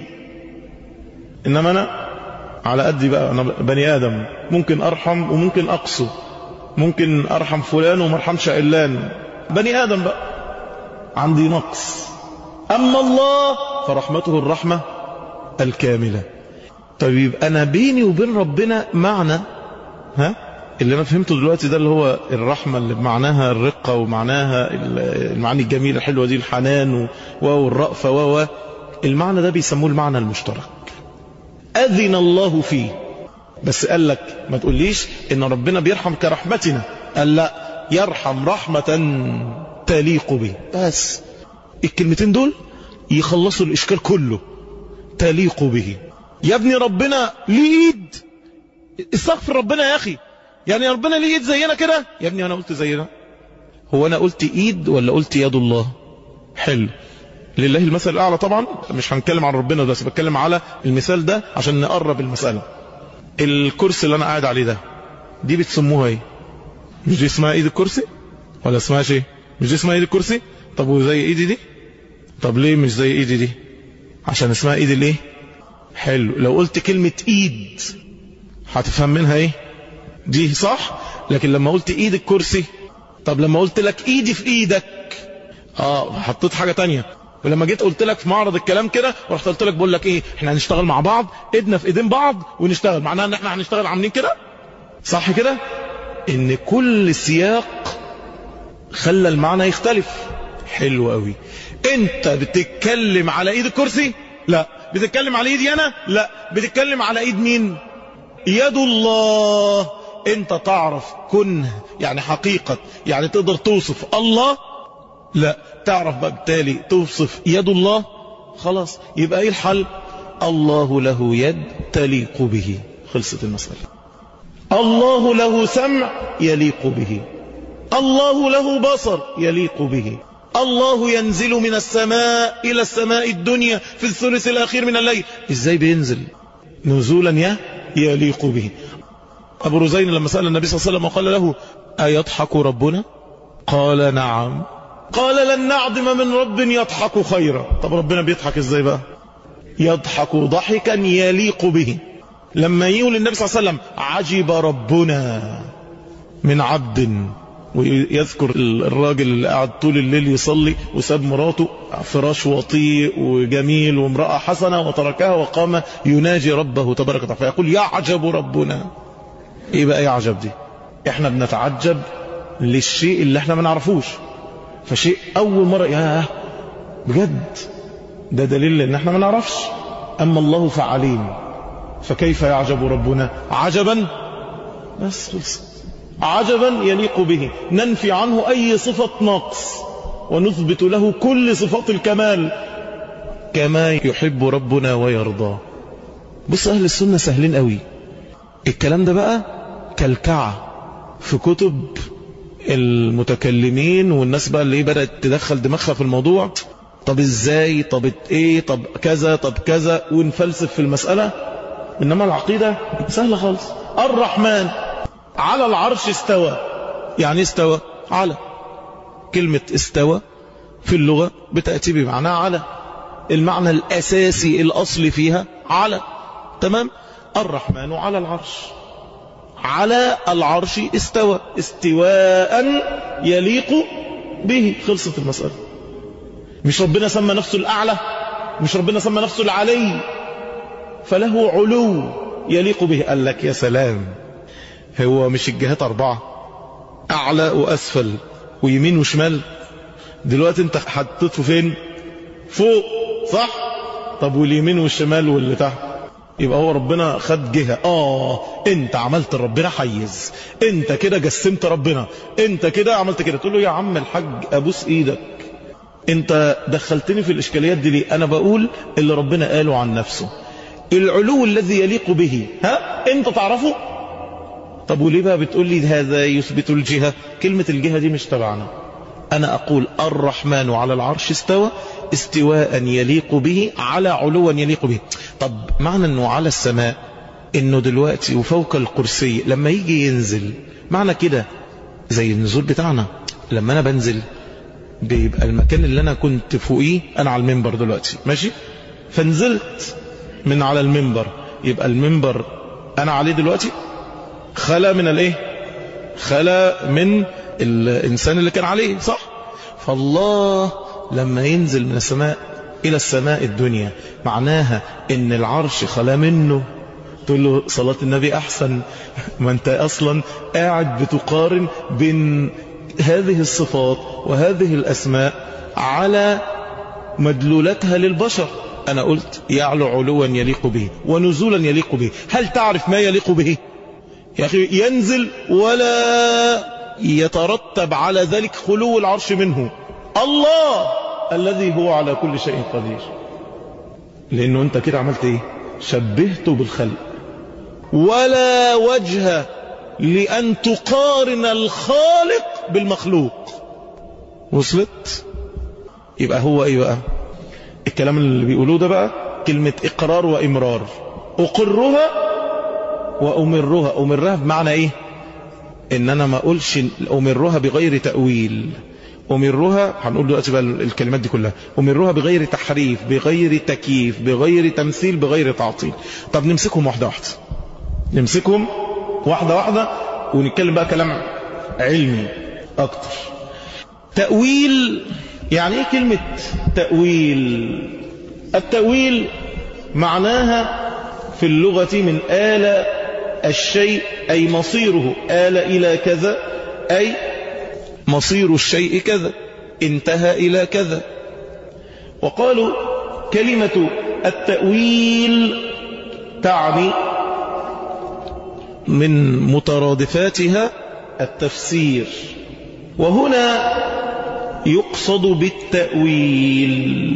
انما انا على قدي بقى انا بني ادم ممكن ارحم وممكن اقسو ممكن ارحم فلان وما ارحمش علان بني ادم بقى عندي نقص اما الله فرحمته الرحمة الكاملة طيب انا بيني وبين ربنا معنى ها اللي انا فهمته دلوقتي ده اللي هو الرحمة اللي بمعناها الرقة ومعناها المعاني الجميلة الحلوة دي الحنان والرأفة و المعنى ده بيسموه المعنى المشترك أذن الله فيه بس قال لك ما تقوليش ان ربنا بيرحم كرحمتنا قال لا يرحم رحمة تليق به بس الكلمتين دول يخلصوا الإشكال كله تليق به يا ابني ربنا ليه ايد استغفر ربنا يا اخي يعني ربنا ليه ايد زينا كده يا ابني انا قلت زينا هو انا قلت ايد ولا قلت يد الله حلو لله المثل الاعلى طبعا مش هنتكلم عن ربنا بس بتكلم على المثال ده عشان نقرب المسألة الكرسي اللي انا قاعد عليه ده دي بتسموها ايه مش دي اسمها ايد الكرسي ولا اسمها شيء مش دي اسمها ايد الكرسي طب وزي ايدي دي طب ليه مش زي ايدي دي عشان اسمها ايد الايه حلو لو قلت كلمة ايد هتفهم منها ايه دي صح لكن لما قلت ايد الكرسي طب لما قلت لك ايدي في ايدك اه حطيت حاجة تانية ولما جيت قلت لك في معرض الكلام كده ورحت قلت لك بقول لك ايه احنا هنشتغل مع بعض ايدنا في ايدين بعض ونشتغل معناها ان احنا هنشتغل عاملين كده صح كده ان كل سياق خلى المعنى يختلف حلو قوي انت بتتكلم على ايد الكرسي لا بتتكلم على ايدي انا لا بتتكلم على ايد مين يد الله انت تعرف كنه يعني حقيقة يعني تقدر توصف الله لا تعرف بقى بالتالي توصف يد الله خلاص يبقى ايه الحل الله له يد تليق به خلصت المسألة الله له سمع يليق به الله له بصر يليق به الله ينزل من السماء إلى السماء الدنيا في الثلث الأخير من الليل إزاي بينزل نزولا يا يليق به أبو رزين لما سأل النبي صلى الله عليه وسلم وقال له أيضحك ربنا قال نعم قال لن نعدم من رب يضحك خيرا طب ربنا بيضحك ازاي بقى يضحك ضحكا يليق به لما يقول النبي صلى الله عليه وسلم عجب ربنا من عبد ويذكر الراجل اللي قاعد طول الليل يصلي وساب مراته فراش وطيء وجميل وامرأة حسنة وتركها وقام يناجي ربه تبارك وتعالى فيقول يعجب ربنا ايه بقى يعجب دي احنا بنتعجب للشيء اللي احنا ما نعرفوش فشيء اول مرة يا بجد ده دليل ان احنا ما نعرفش اما الله فعليم فكيف يعجب ربنا عجبا بس خلص عجبا يليق به ننفي عنه أي صفة نقص ونثبت له كل صفات الكمال كما يحب ربنا ويرضى بص أهل السنة سهلين قوي الكلام ده بقى كالكعة في كتب المتكلمين والناس بقى اللي بدأت تدخل دماغها في الموضوع طب ازاي طب ايه طب كذا طب كذا ونفلسف في المسألة انما العقيدة سهلة خالص الرحمن على العرش استوى يعني استوى على كلمة استوى في اللغة بتأتي بمعنى على المعنى الأساسي الأصلي فيها على تمام الرحمن على العرش على العرش استوى استواء يليق به خلصت المسألة مش ربنا سمى نفسه الأعلى مش ربنا سمى نفسه العلي فله علو يليق به قال لك يا سلام هو مش الجهات أربعة أعلى وأسفل ويمين وشمال دلوقتي انت حطيته فين فوق صح طب واليمين والشمال واللي تحت يبقى هو ربنا خد جهة اه انت عملت ربنا حيز انت كده جسمت ربنا انت كده عملت كده تقول له يا عم الحاج ابوس ايدك انت دخلتني في الاشكاليات دي ليه انا بقول اللي ربنا قاله عن نفسه العلو الذي يليق به ها انت تعرفه طب وليه بقى بتقول لي هذا يثبت الجهة كلمة الجهة دي مش تبعنا أنا أقول الرحمن على العرش استوى استواء يليق به على علوا يليق به طب معنى أنه على السماء أنه دلوقتي وفوق الكرسي لما يجي ينزل معنى كده زي النزول بتاعنا لما أنا بنزل بيبقى المكان اللي أنا كنت فوقيه أنا على المنبر دلوقتي ماشي فنزلت من على المنبر يبقى المنبر أنا عليه دلوقتي خلا من الايه خلا من الانسان اللي كان عليه صح فالله لما ينزل من السماء الى السماء الدنيا معناها ان العرش خلا منه تقول له صلاة النبي احسن ما انت اصلا قاعد بتقارن بين هذه الصفات وهذه الاسماء على مدلولتها للبشر انا قلت يعلو علوا يليق به ونزولا يليق به هل تعرف ما يليق به يا أخي ينزل ولا يترتب على ذلك خلو العرش منه الله الذي هو على كل شيء قدير لأنه أنت كده عملت إيه شبهته بالخلق ولا وجه لأن تقارن الخالق بالمخلوق وصلت يبقى هو إيه بقى الكلام اللي بيقولوه ده بقى كلمة إقرار وإمرار أقرها وأمرها أمرها بمعنى إيه إن أنا ما أقولش أمرها بغير تأويل أمرها هنقول دلوقتي بقى الكلمات دي كلها أمرها بغير تحريف بغير تكييف بغير تمثيل بغير تعطيل طب نمسكهم واحدة واحدة نمسكهم واحدة واحدة ونتكلم بقى كلام علمي أكتر تأويل يعني إيه كلمة تأويل التأويل معناها في اللغة من آل الشيء أي مصيره آل إلى كذا أي مصير الشيء كذا انتهى إلى كذا وقالوا كلمة التأويل تعني من مترادفاتها التفسير وهنا يقصد بالتأويل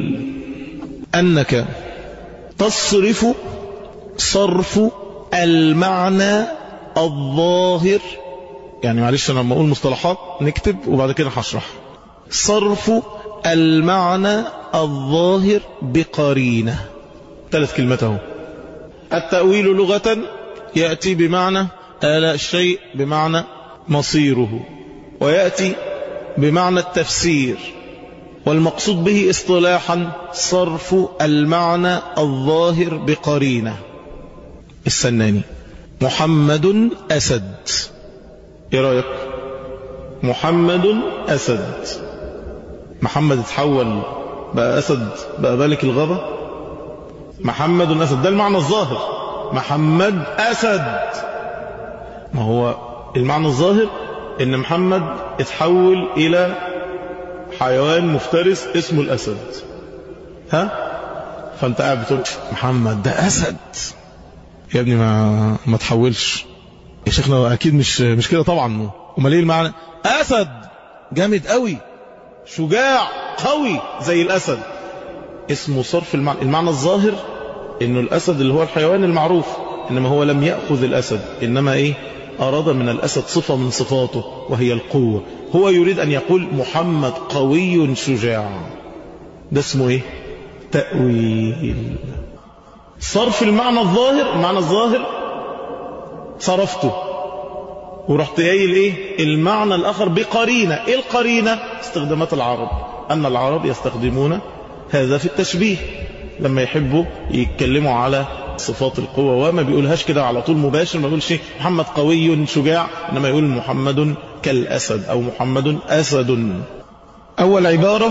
أنك تصرف صرف المعنى الظاهر يعني معلش انا لما اقول مصطلحات نكتب وبعد كده هشرح صرف المعنى الظاهر بقرينه ثلاث كلمات اهو التأويل لغة يأتي بمعنى آل الشيء بمعنى مصيره ويأتي بمعنى التفسير والمقصود به اصطلاحا صرف المعنى الظاهر بقرينة السناني محمد أسد ايه رأيك محمد أسد محمد اتحول بقى أسد بقى ملك الغابة محمد أسد ده المعنى الظاهر محمد أسد ما هو المعنى الظاهر ان محمد اتحول الى حيوان مفترس اسمه الاسد ها فانت قاعد بتقول محمد ده اسد يا ابني ما ما تحولش يا شيخنا اكيد مش مش كده طبعا امال ايه المعنى اسد جامد قوي شجاع قوي زي الاسد اسمه صرف المعنى المعنى الظاهر انه الاسد اللي هو الحيوان المعروف انما هو لم ياخذ الاسد انما ايه أراد من الأسد صفة من صفاته وهي القوة هو يريد أن يقول محمد قوي شجاع ده اسمه إيه تأويل صرف المعنى الظاهر المعنى الظاهر صرفته ورحت قايل ايه المعنى الاخر بقرينه ايه القرينه استخدامات العرب ان العرب يستخدمون هذا في التشبيه لما يحبوا يتكلموا على صفات القوة وما بيقولهاش كده على طول مباشر ما يقولش محمد قوي شجاع انما يقول محمد كالاسد او محمد اسد اول عبارة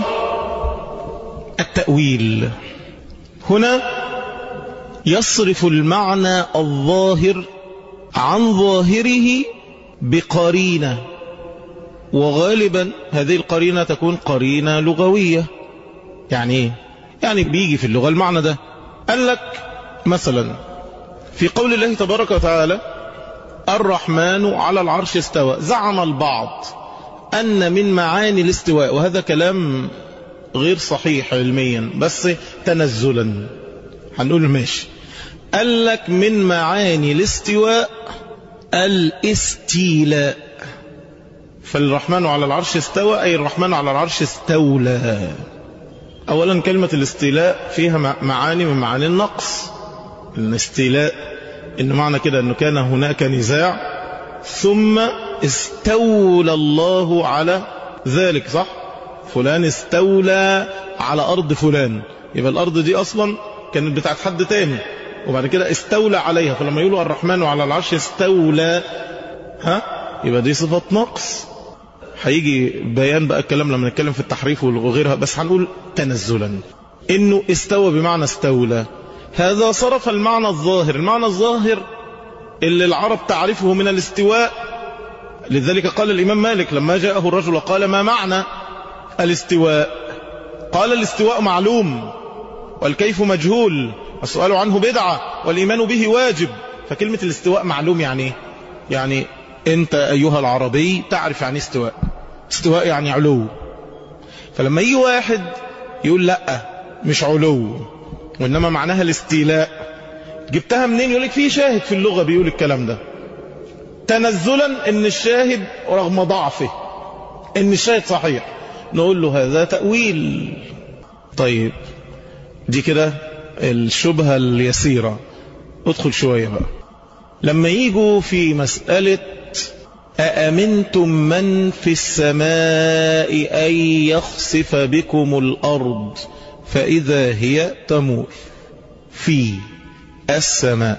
التأويل هنا يصرف المعنى الظاهر عن ظاهره بقرينة وغالبا هذه القرينة تكون قرينة لغوية يعني ايه يعني بيجي في اللغة المعنى ده قال لك مثلا في قول الله تبارك وتعالى الرحمن على العرش استوى زعم البعض أن من معاني الاستواء وهذا كلام غير صحيح علميا بس تنزلا هنقول ماشي قال لك من معاني الاستواء الاستيلاء فالرحمن على العرش استوى أي الرحمن على العرش استولى أولا كلمة الاستيلاء فيها معاني من معاني النقص الاستيلاء إن معنى كده أنه كان هناك نزاع ثم استولى الله على ذلك صح فلان استولى على أرض فلان يبقى الأرض دي أصلا كانت بتاعت حد تاني وبعد كده استولى عليها فلما يقولوا الرحمن على العرش استولى ها يبقى دي صفة نقص هيجي بيان بقى الكلام لما نتكلم في التحريف وغيرها بس هنقول تنزلا انه استوى بمعنى استولى هذا صرف المعنى الظاهر المعنى الظاهر اللي العرب تعرفه من الاستواء لذلك قال الإمام مالك لما جاءه الرجل قال ما معنى الاستواء قال الاستواء معلوم والكيف مجهول السؤال عنه بدعة والإيمان به واجب فكلمة الاستواء معلوم يعني يعني انت أيها العربي تعرف يعني استواء استواء يعني علو فلما يجي واحد يقول لا مش علو وإنما معناها الاستيلاء جبتها منين يقول لك في شاهد في اللغة بيقول الكلام ده تنزلا ان الشاهد رغم ضعفه ان الشاهد صحيح نقول له هذا تأويل طيب دي كده الشبهة اليسيرة ادخل شوية بقى لما يجوا في مسألة أأمنتم من في السماء أن يخسف بكم الأرض فإذا هي تمور في السماء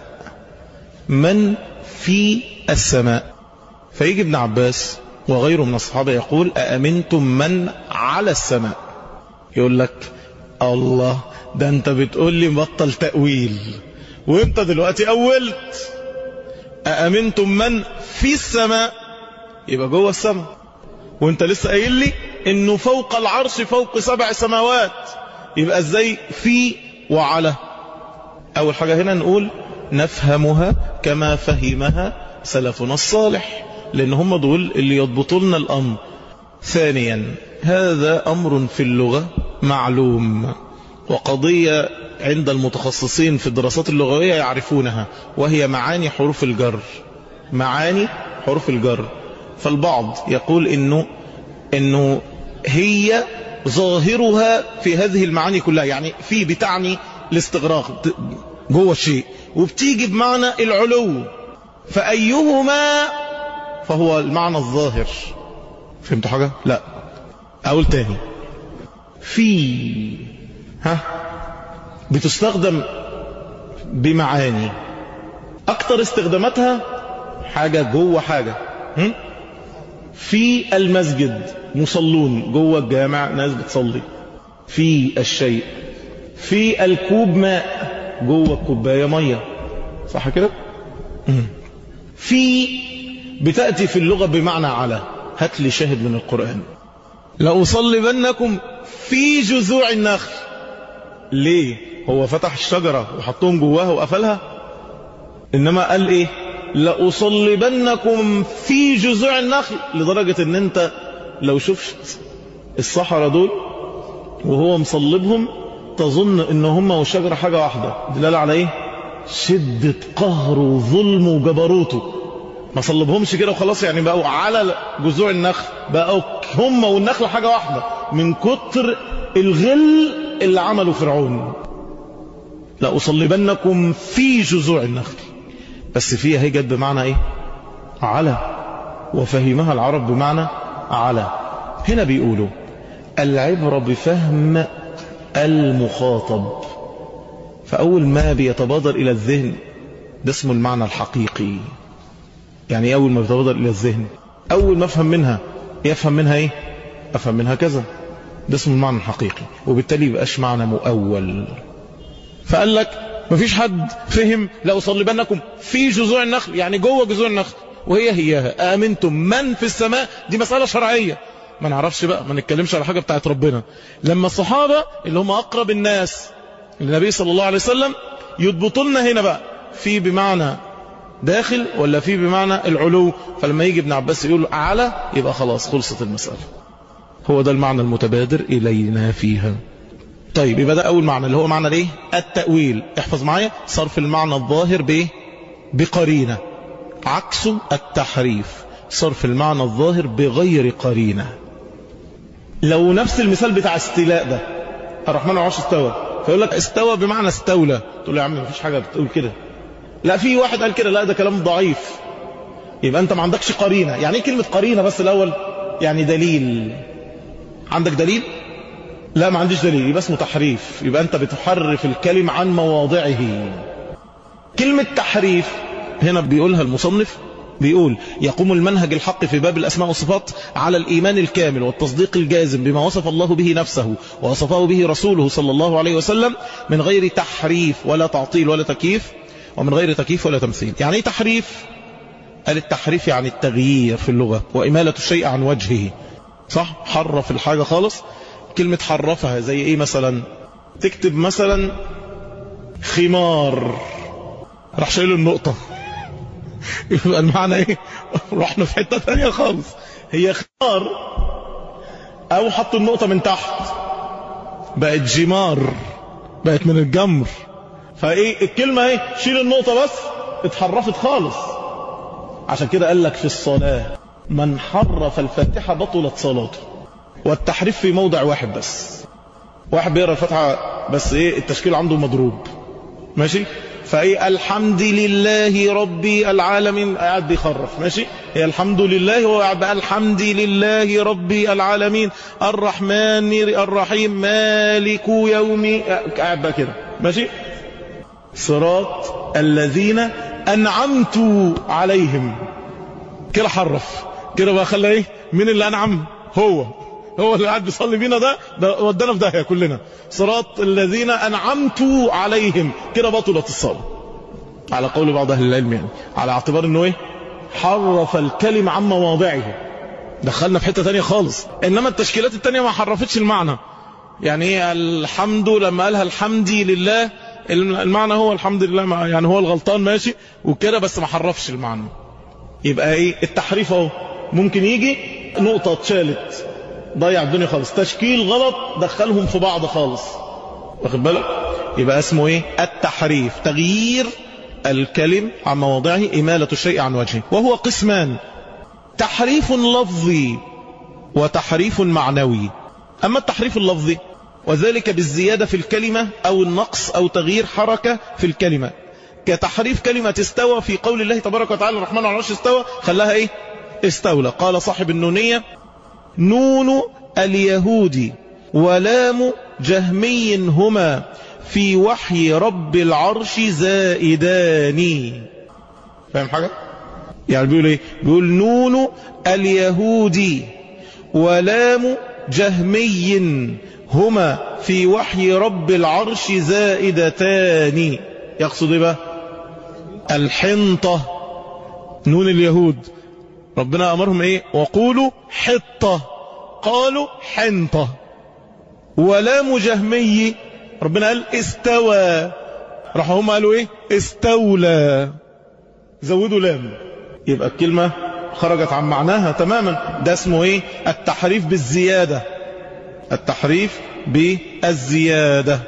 من في السماء فيجي ابن عباس وغيره من الصحابة يقول أأمنتم من على السماء يقول لك الله ده انت بتقول لي بطل تأويل وانت دلوقتي أولت أأمنتم من في السماء يبقى جوه السماء وانت لسه قايل لي انه فوق العرش فوق سبع سماوات يبقى ازاي في وعلى اول حاجة هنا نقول نفهمها كما فهمها سلفنا الصالح لان هم دول اللي يضبطوا لنا الامر ثانيا هذا امر في اللغة معلوم وقضية عند المتخصصين في الدراسات اللغوية يعرفونها وهي معاني حروف الجر معاني حروف الجر فالبعض يقول انه انه هي ظاهرها في هذه المعاني كلها يعني في بتعني الاستغراق جوه الشيء وبتيجي بمعنى العلو فأيهما فهو المعنى الظاهر فهمت حاجة لا أقول تاني في ها بتستخدم بمعاني اكتر استخداماتها حاجة جوه حاجة هم؟ في المسجد مصلون جوه الجامع ناس بتصلي في الشيء في الكوب ماء جوه الكوباية مية صح كده في بتأتي في اللغة بمعنى على هات لي شاهد من القرآن لأصلبنكم في جذوع النخل ليه هو فتح الشجرة وحطهم جواها وقفلها إنما قال إيه لأصلبنكم في جذوع النخل لدرجة ان انت لو شفت الصحراء دول وهو مصلبهم تظن ان هم والشجرة حاجة واحدة دلالة على ايه شدة قهر وظلم وجبروته ما صلبهمش كده وخلاص يعني بقوا على جذوع النخل بقوا هم والنخل حاجة واحدة من كتر الغل اللي عمله فرعون لأصلبنكم في جذوع النخل بس فيها هي جت بمعنى ايه على وفهمها العرب بمعنى على هنا بيقولوا العبرة بفهم المخاطب فأول ما بيتبادر إلى الذهن ده اسمه المعنى الحقيقي يعني أول ما بيتبادر إلى الذهن أول ما أفهم منها يفهم منها إيه أفهم منها كذا ده اسمه المعنى الحقيقي وبالتالي يبقاش معنى مؤول فقال لك مفيش حد فهم لأصلبنكم في جذوع النخل يعني جوه جذوع النخل وهي هياها آمنتم من في السماء دي مسألة شرعية ما نعرفش بقى ما نتكلمش على حاجة بتاعت ربنا لما الصحابة اللي هم أقرب الناس للنبي صلى الله عليه وسلم يضبطوا لنا هنا بقى في بمعنى داخل ولا في بمعنى العلو فلما يجي ابن عباس يقول أعلى يبقى خلاص خلصت المسألة هو ده المعنى المتبادر إلينا فيها طيب يبقى ده أول معنى اللي هو معنى الايه التأويل احفظ معايا صرف المعنى الظاهر بايه بقرينة عكسه التحريف صرف المعنى الظاهر بغير قرينة لو نفس المثال بتاع استيلاء ده الرحمن العرش استوى فيقول لك استوى بمعنى استولى تقول له يا عم مفيش حاجة بتقول كده لا في واحد قال كده لا ده كلام ضعيف يبقى انت ما عندكش قرينة يعني ايه كلمة قرينة بس الاول يعني دليل عندك دليل لا ما عنديش دليل يبقى اسمه تحريف يبقى انت بتحرف الكلم عن مواضعه كلمة تحريف هنا بيقولها المصنف بيقول يقوم المنهج الحق في باب الأسماء والصفات على الإيمان الكامل والتصديق الجازم بما وصف الله به نفسه ووصفه به رسوله صلى الله عليه وسلم من غير تحريف ولا تعطيل ولا تكييف ومن غير تكييف ولا تمثيل يعني ايه تحريف قال التحريف يعني التغيير في اللغة وإمالة الشيء عن وجهه صح حرف الحاجة خالص كلمة حرفها زي ايه مثلا تكتب مثلا خمار راح شايل النقطة يبقى المعنى ايه رحنا في حتة تانية خالص هي خمار او حط النقطة من تحت بقت جمار بقت من الجمر فايه الكلمة ايه شيل النقطة بس اتحرفت خالص عشان كده قال لك في الصلاة من حرف الفاتحة بطلت صلاته والتحريف في موضع واحد بس واحد بيقرا الفاتحه بس ايه التشكيل عنده مضروب ماشي فايه الحمد لله رب العالمين قاعد بيخرف ماشي هي الحمد لله هو قاعد بقى الحمد لله رب العالمين الرحمن الرحيم مالك يوم قاعد بقى كده ماشي صراط الذين انعمت عليهم كده حرف كده بقى خلى ايه مين اللي انعم هو هو اللي قاعد بيصلي بينا ده ده ودانا في داهيه كلنا صراط الذين انعمت عليهم كده بطلت الصلاه على قول بعض اهل العلم يعني على اعتبار انه ايه حرف الكلم عن مواضعه دخلنا في حته ثانيه خالص انما التشكيلات الثانيه ما حرفتش المعنى يعني ايه الحمد لما قالها الحمد لله المعنى هو الحمد لله يعني هو الغلطان ماشي وكده بس ما حرفش المعنى يبقى ايه التحريف اهو ممكن يجي نقطه اتشالت ضيع الدنيا خالص تشكيل غلط دخلهم في بعض خالص واخد بالك يبقى اسمه ايه التحريف تغيير الكلم عن مواضعه إمالة الشيء عن وجهه وهو قسمان تحريف لفظي وتحريف معنوي أما التحريف اللفظي وذلك بالزيادة في الكلمة أو النقص أو تغيير حركة في الكلمة كتحريف كلمة استوى في قول الله تبارك وتعالى الرحمن على العرش استوى خلاها ايه استولى قال صاحب النونية نون اليهود ولام جهمي هما في وحي رب العرش زائدان فاهم حاجة؟ يعني بيقول ايه بيقول نون اليهودي ولام جهمي هما في وحي رب العرش زائدتان يقصد ايه بقى الحنطة نون اليهود ربنا امرهم ايه وقولوا حطة قالوا حنطة ولام جهمي ربنا قال استوى راحوا هم قالوا ايه استولى زودوا لام يبقى الكلمة خرجت عن معناها تماما ده اسمه ايه التحريف بالزيادة التحريف بالزيادة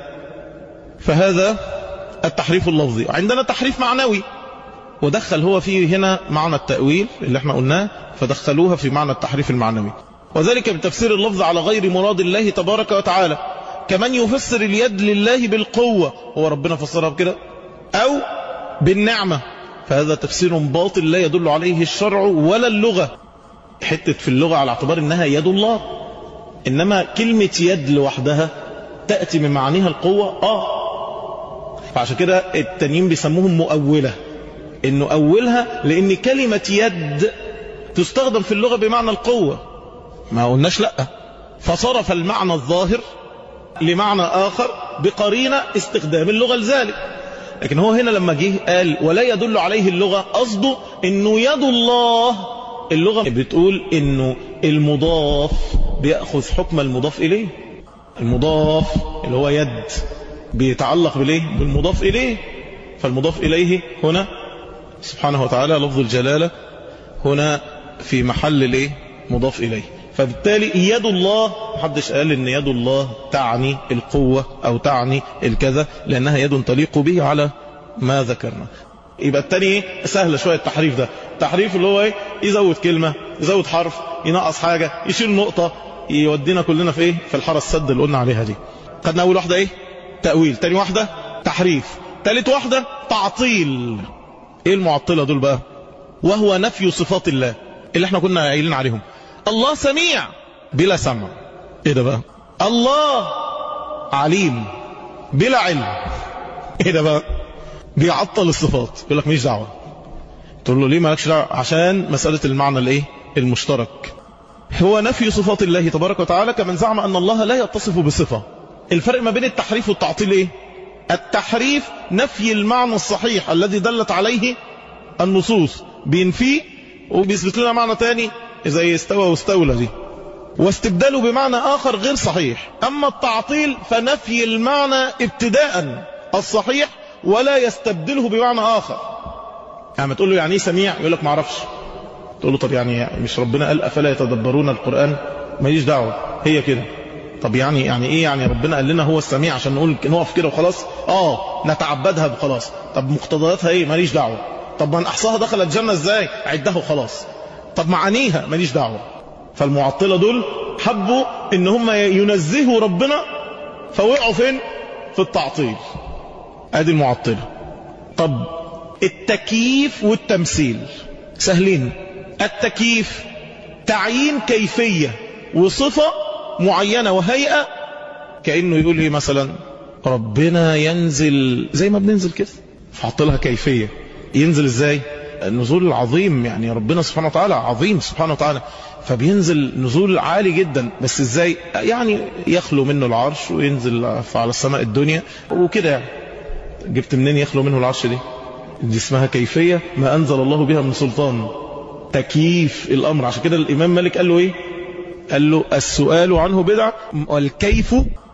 فهذا التحريف اللفظي عندنا تحريف معنوي ودخل هو فيه هنا معنى التأويل اللي احنا قلناه فدخلوها في معنى التحريف المعنوي وذلك بتفسير اللفظ على غير مراد الله تبارك وتعالى كمن يفسر اليد لله بالقوة هو ربنا فسرها بكده أو بالنعمة فهذا تفسير باطل لا يدل عليه الشرع ولا اللغة حتة في اللغة على اعتبار انها يد الله انما كلمة يد لوحدها تأتي من معانيها القوة اه فعشان كده التانيين بيسموهم مؤولة انه اولها لان كلمة يد تستخدم في اللغة بمعنى القوة ما قلناش لا فصرف المعنى الظاهر لمعنى آخر بقرينة استخدام اللغة لذلك لكن هو هنا لما جه قال ولا يدل عليه اللغة قصده انه يد الله اللغة بتقول انه المضاف بيأخذ حكم المضاف اليه المضاف اللي هو يد بيتعلق بالايه بالمضاف اليه فالمضاف اليه هنا سبحانه وتعالى لفظ الجلالة هنا في محل الايه مضاف اليه فبالتالي يد الله محدش قال ان يد الله تعني القوة او تعني الكذا لانها يد تليق به على ما ذكرنا يبقى التاني ايه سهل شوية التحريف ده التحريف اللي هو ايه يزود كلمة يزود حرف ينقص حاجة يشيل نقطة يودينا كلنا في ايه في الحارة السد اللي قلنا عليها دي خدنا اول واحدة ايه تأويل تاني واحدة تحريف تالت واحدة تعطيل ايه المعطلة دول بقى وهو نفي صفات الله اللي احنا كنا قايلين عليهم الله سميع بلا سمع ايه ده بقى الله عليم بلا علم ايه ده بقى بيعطل الصفات يقول لك ماليش دعوه تقول له ليه مالكش دعوه عشان مساله المعنى الايه المشترك هو نفي صفات الله تبارك وتعالى كمن زعم ان الله لا يتصف بصفه الفرق ما بين التحريف والتعطيل ايه التحريف نفي المعنى الصحيح الذي دلت عليه النصوص بينفيه وبيثبت لنا معنى تاني زي استوى واستولى دي واستبداله بمعنى آخر غير صحيح أما التعطيل فنفي المعنى ابتداء الصحيح ولا يستبدله بمعنى آخر يعني تقول له يعني ايه سميع يقول لك ما اعرفش تقول له طب يعني مش ربنا قال أفلا يتدبرون القرآن ماليش دعوة هي كده طب يعني يعني ايه يعني ربنا قال لنا هو السميع عشان نقول نقف كده وخلاص اه نتعبدها وخلاص طب مقتضياتها ايه ماليش دعوة طب من احصاها دخل الجنة ازاي عدها وخلاص طب معانيها ماليش دعوة فالمعطلة دول حبوا ان هم ينزهوا ربنا فوقعوا فين في التعطيل ادي المعطلة طب التكييف والتمثيل سهلين التكييف تعيين كيفية وصفة معينة وهيئة كأنه يقول لي مثلا ربنا ينزل زي ما بننزل كده فحط كيفية ينزل ازاي النزول العظيم يعني ربنا سبحانه وتعالى عظيم سبحانه وتعالى فبينزل نزول عالي جدا بس ازاي يعني يخلو منه العرش وينزل على السماء الدنيا وكده يعني جبت منين يخلو منه العرش دي دي اسمها كيفية ما أنزل الله بها من سلطان تكييف الأمر عشان كده الإمام مالك قال له إيه قال له السؤال عنه بدعة والكيف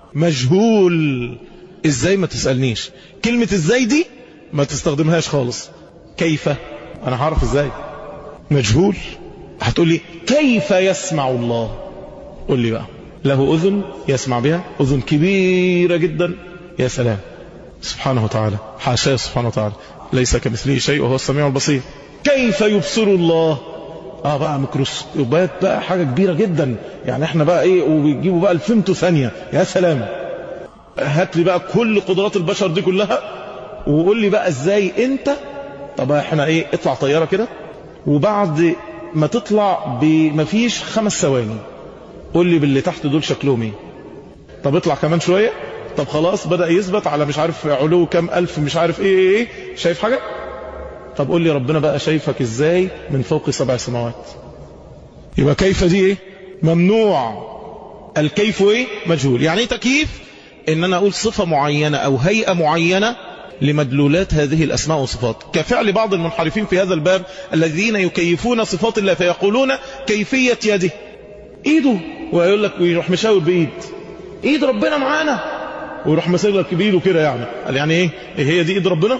مجهول ازاي ما تسألنيش كلمة ازاي دي ما تستخدمهاش خالص كيف انا هعرف ازاي مجهول هتقول لي كيف يسمع الله قول لي بقى له اذن يسمع بها اذن كبيرة جدا يا سلام سبحانه وتعالى حاشاه سبحانه وتعالى ليس كمثله شيء وهو السميع البصير كيف يبصر الله اه بقى ميكروسكوبات بقى حاجة كبيرة جدا يعني احنا بقى ايه وبيجيبوا بقى الفيمتو ثانية يا سلام هات لي بقى كل قدرات البشر دي كلها وقول لي بقى ازاي انت طب احنا ايه اطلع طيارة كده وبعد ما تطلع بمفيش خمس ثواني قول لي باللي تحت دول شكلهم ايه طب اطلع كمان شوية طب خلاص بدأ يثبت على مش عارف علو كام ألف مش عارف ايه ايه ايه شايف حاجة طب قول لي ربنا بقى شايفك ازاي من فوق سبع سماوات يبقى كيف دي ايه ممنوع الكيف ايه مجهول يعني ايه تكييف ان انا اقول صفة معينة او هيئة معينة لمدلولات هذه الاسماء والصفات كفعل بعض المنحرفين في هذا الباب الذين يكيفون صفات الله فيقولون كيفية يده ايده ويقول لك ويروح مشاور بايد ايد ربنا معانا ويروح مسير لك بايده كده يعني قال يعني ايه إيه هي دي ايد ربنا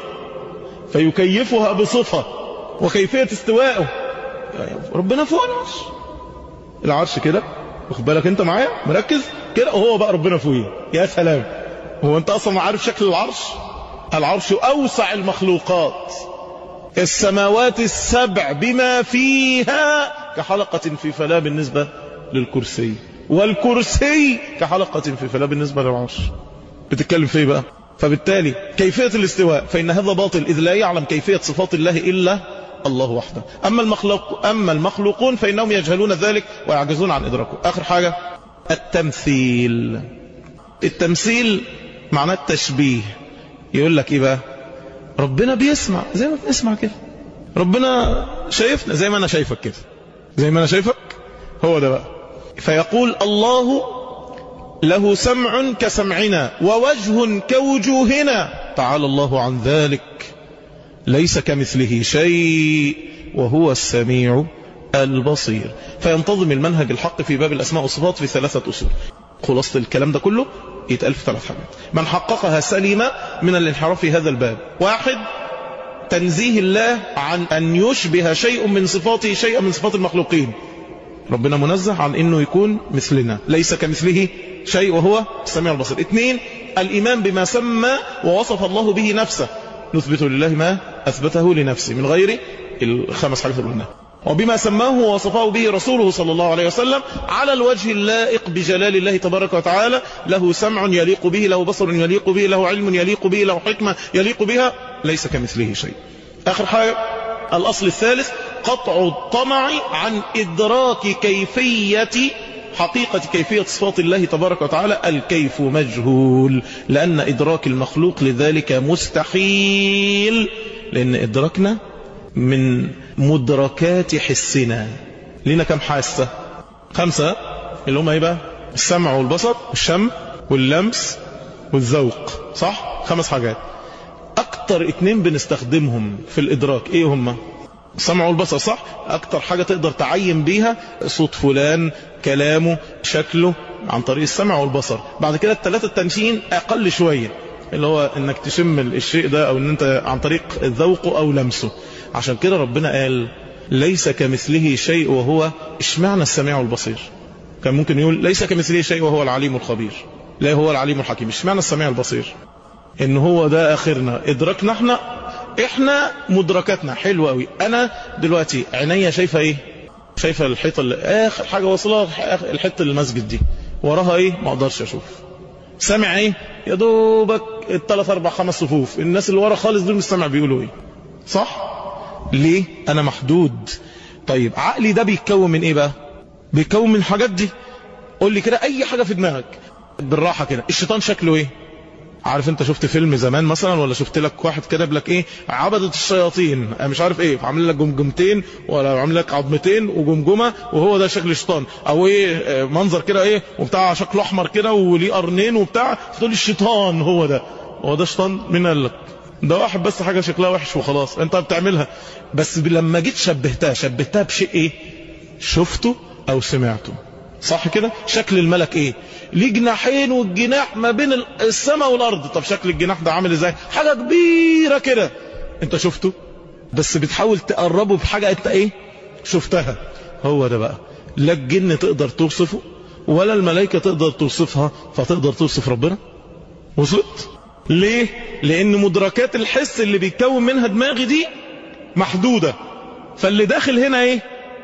فيكيفها بصفة وكيفية استوائه ربنا فوق العرش العرش كده واخد بالك انت معايا مركز كده وهو بقى ربنا فوقيه يا سلام هو انت اصلا عارف شكل العرش العرش اوسع المخلوقات السماوات السبع بما فيها كحلقة في فلا بالنسبة للكرسي والكرسي كحلقة في فلا بالنسبة للعرش بتتكلم في ايه بقى فبالتالي كيفية الاستواء فإن هذا باطل إذ لا يعلم كيفية صفات الله إلا الله وحده أما, المخلوق أما المخلوقون فإنهم يجهلون ذلك ويعجزون عن إدراكه آخر حاجة التمثيل التمثيل معناه التشبيه يقول لك إيه بقى ربنا بيسمع زي ما بنسمع كده ربنا شايفنا زي ما أنا شايفك كده زي ما أنا شايفك هو ده بقى فيقول الله له سمع كسمعنا ووجه كوجوهنا تعالى الله عن ذلك ليس كمثله شيء وهو السميع البصير فينتظم المنهج الحق في باب الأسماء والصفات في ثلاثة أصول خلاصة الكلام ده كله يتقال في ثلاث حاجات من حققها سليم من الانحراف في هذا الباب واحد تنزيه الله عن أن يشبه شيء من صفاته شيئا من صفات المخلوقين ربنا منزه عن أنه يكون مثلنا ليس كمثله شيء وهو السميع البصير اثنين الإيمان بما سمى ووصف الله به نفسه نثبت لله ما أثبته لنفسه من غير الخمس حاجات اللي قلناها وبما سماه ووصفه به رسوله صلى الله عليه وسلم على الوجه اللائق بجلال الله تبارك وتعالى له سمع يليق به له بصر يليق به له علم يليق به له حكمة يليق بها ليس كمثله شيء آخر حاجة الأصل الثالث قطع الطمع عن إدراك كيفية حقيقة كيفية صفات الله تبارك وتعالى الكيف مجهول لأن إدراك المخلوق لذلك مستحيل لأن إدراكنا من مدركات حسنا لنا كم حاسة خمسة اللي هم ايه بقى السمع والبصر والشم واللمس والذوق صح خمس حاجات اكتر اتنين بنستخدمهم في الادراك ايه هم السمع والبصر صح اكتر حاجة تقدر تعين بيها صوت فلان كلامه شكله عن طريق السمع والبصر بعد كده الثلاثة التانيين اقل شوية اللي هو انك تشم الشيء ده او ان انت عن طريق ذوقه او لمسه عشان كده ربنا قال ليس كمثله شيء وهو اشمعنى السميع البصير كان ممكن يقول ليس كمثله شيء وهو العليم الخبير لا هو العليم الحكيم اشمعنى السميع البصير ان هو ده اخرنا ادراكنا احنا احنا مدركاتنا حلوة قوي انا دلوقتي عينيا شايفة ايه شايفة الحيطة اللي اخر حاجة وصلها الحتة المسجد دي وراها ايه ما اقدرش اشوف سامع ايه يا دوبك الثلاث اربع خمس صفوف الناس اللي ورا خالص دول مش سامع بيقولوا ايه صح ليه انا محدود طيب عقلي ده بيتكون من ايه بقى بيتكون من الحاجات دي قول لي كده اي حاجة في دماغك بالراحة كده الشيطان شكله ايه عارف انت شفت فيلم زمان مثلا ولا شفت لك واحد كتب لك ايه عبدة الشياطين مش عارف ايه عامل لك جمجمتين ولا عامل لك عظمتين وجمجمة وهو ده شكل الشيطان او ايه منظر كده ايه وبتاع شكله احمر كده وليه قرنين وبتاع تقول الشيطان هو ده هو ده شيطان مين قال لك ده واحد بس حاجة شكلها وحش وخلاص انت بتعملها بس لما جيت شبهتها شبهتها بشيء ايه شفته او سمعته صح كده شكل الملك ايه ليه جناحين والجناح ما بين السماء والارض طب شكل الجناح ده عامل ازاي حاجة كبيرة كده انت شفته بس بتحاول تقربه بحاجة انت ايه شفتها هو ده بقى لا الجن تقدر توصفه ولا الملائكة تقدر توصفها فتقدر توصف ربنا وصلت ليه لان مدركات الحس اللي بيتكون منها دماغي دي محدودة فاللي داخل هنا ايه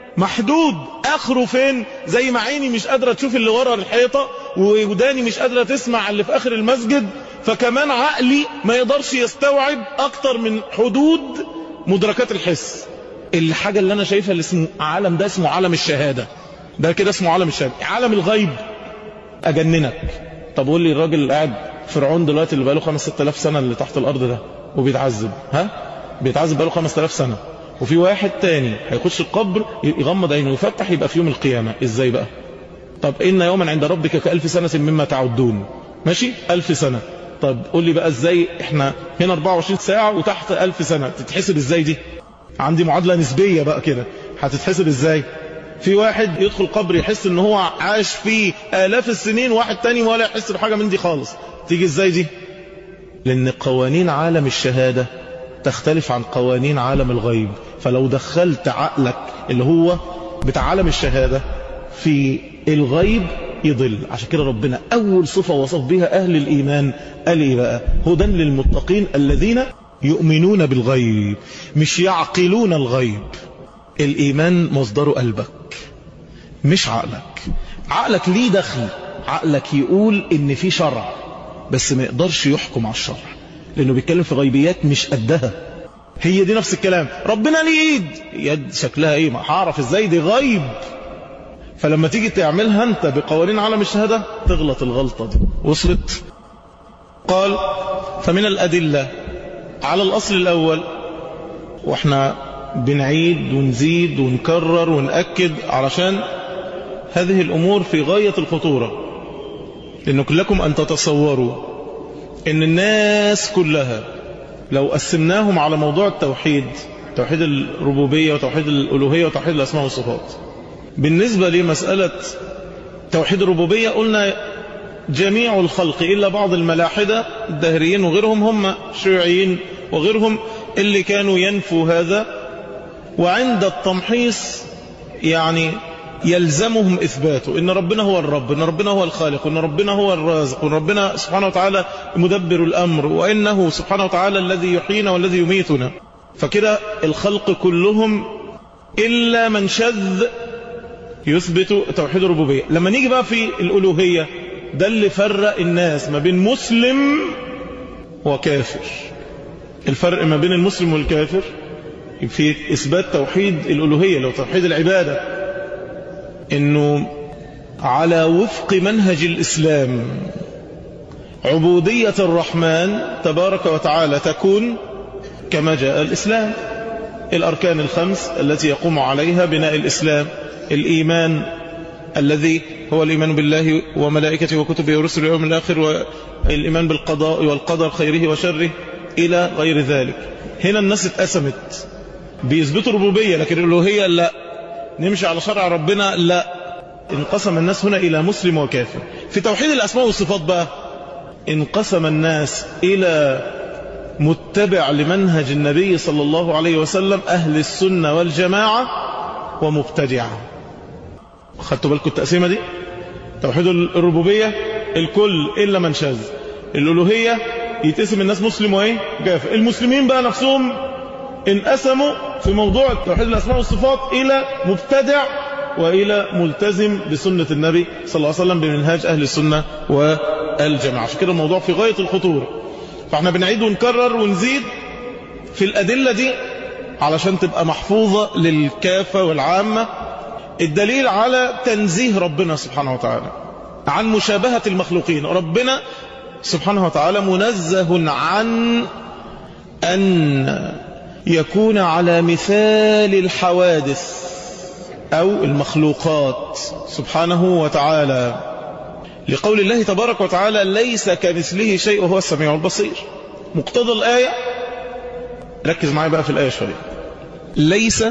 محدود اخره فين زي ما عيني مش قادرة تشوف اللي ورا الحيطة وداني مش قادرة تسمع اللي في اخر المسجد فكمان عقلي ما يقدرش يستوعب اكتر من حدود مدركات الحس الحاجة اللي انا شايفها اللي اسمه عالم ده اسمه عالم الشهادة ده كده اسمه عالم الشهادة عالم الغيب اجننك طب قول لي الراجل اللي قاعد فرعون دلوقتي اللي بقاله 5 6000 سنة اللي تحت الأرض ده وبيتعذب ها بيتعذب بقاله 5000 سنة وفي واحد تاني هيخش القبر يغمض عينه ويفتح يبقى في يوم القيامة ازاي بقى طب إن يوما عند ربك كألف سنة مما تعدون ماشي ألف سنة طب قول لي بقى ازاي احنا هنا 24 ساعة وتحت ألف سنة تتحسب ازاي دي عندي معادلة نسبية بقى كده هتتحسب ازاي في واحد يدخل قبر يحس ان هو عاش فيه آلاف السنين واحد تاني ولا يحس بحاجة من دي خالص تيجي ازاي دي لان قوانين عالم الشهادة تختلف عن قوانين عالم الغيب فلو دخلت عقلك اللي هو بتاع عالم الشهادة في الغيب يضل عشان كده ربنا أول صفة وصف بها أهل الإيمان قال إيه بقى هدى للمتقين الذين يؤمنون بالغيب مش يعقلون الغيب الإيمان مصدره قلبك مش عقلك عقلك ليه دخل عقلك يقول ان في شرع بس ما يقدرش يحكم على الشرع لانه بيتكلم في غيبيات مش قدها هي دي نفس الكلام ربنا ليه ايد يد شكلها ايه ما هعرف ازاي دي غيب فلما تيجي تعملها انت بقوانين عالم الشهادة تغلط الغلطة دي وصلت قال فمن الأدلة على الأصل الأول واحنا بنعيد ونزيد ونكرر ونأكد علشان هذه الأمور في غاية الخطورة لأنه لكم أن تتصوروا أن الناس كلها لو قسمناهم على موضوع التوحيد توحيد الربوبية وتوحيد الألوهية وتوحيد الأسماء والصفات بالنسبة لمسألة توحيد الربوبية قلنا جميع الخلق إلا بعض الملاحدة الدهريين وغيرهم هم شيوعيين وغيرهم اللي كانوا ينفوا هذا وعند التمحيص يعني يلزمهم إثباته إن ربنا هو الرب إن ربنا هو الخالق وإن ربنا هو الرازق وإن ربنا سبحانه وتعالى مدبر الأمر وإنه سبحانه وتعالى الذي يحيينا والذي يميتنا فكده الخلق كلهم إلا من شذ يثبت توحيد الربوبية لما نيجي بقى في الألوهية ده اللي فرق الناس ما بين مسلم وكافر الفرق ما بين المسلم والكافر في إثبات توحيد الألوهية لو توحيد العبادة انه على وفق منهج الاسلام عبودية الرحمن تبارك وتعالى تكون كما جاء الاسلام الاركان الخمس التي يقوم عليها بناء الاسلام الايمان الذي هو الايمان بالله وملائكته وكتبه ورسله واليوم الاخر والايمان بالقضاء والقدر خيره وشره الى غير ذلك هنا الناس اتقسمت بيثبتوا ربوبيه لكن الالوهيه لا نمشي على شرع ربنا لا انقسم الناس هنا إلى مسلم وكافر في توحيد الأسماء والصفات بقى انقسم الناس إلى متبع لمنهج النبي صلى الله عليه وسلم أهل السنة والجماعة ومبتدع خدتوا بالكم التقسيمة دي توحيد الربوبية الكل إلا من شاذ الألوهية يتقسم الناس مسلم وإيه كافر المسلمين بقى نفسهم انقسموا في موضوع توحيد الأسماء والصفات إلى مبتدع وإلى ملتزم بسنة النبي صلى الله عليه وسلم بمنهاج أهل السنة والجماعة عشان كده الموضوع في غاية الخطورة فاحنا بنعيد ونكرر ونزيد في الأدلة دي علشان تبقى محفوظة للكافة والعامة الدليل على تنزيه ربنا سبحانه وتعالى عن مشابهة المخلوقين ربنا سبحانه وتعالى منزه عن أن يكون على مثال الحوادث أو المخلوقات سبحانه وتعالى لقول الله تبارك وتعالى ليس كمثله شيء وهو السميع البصير مقتضى الآية ركز معي بقى في الآية شوية ليس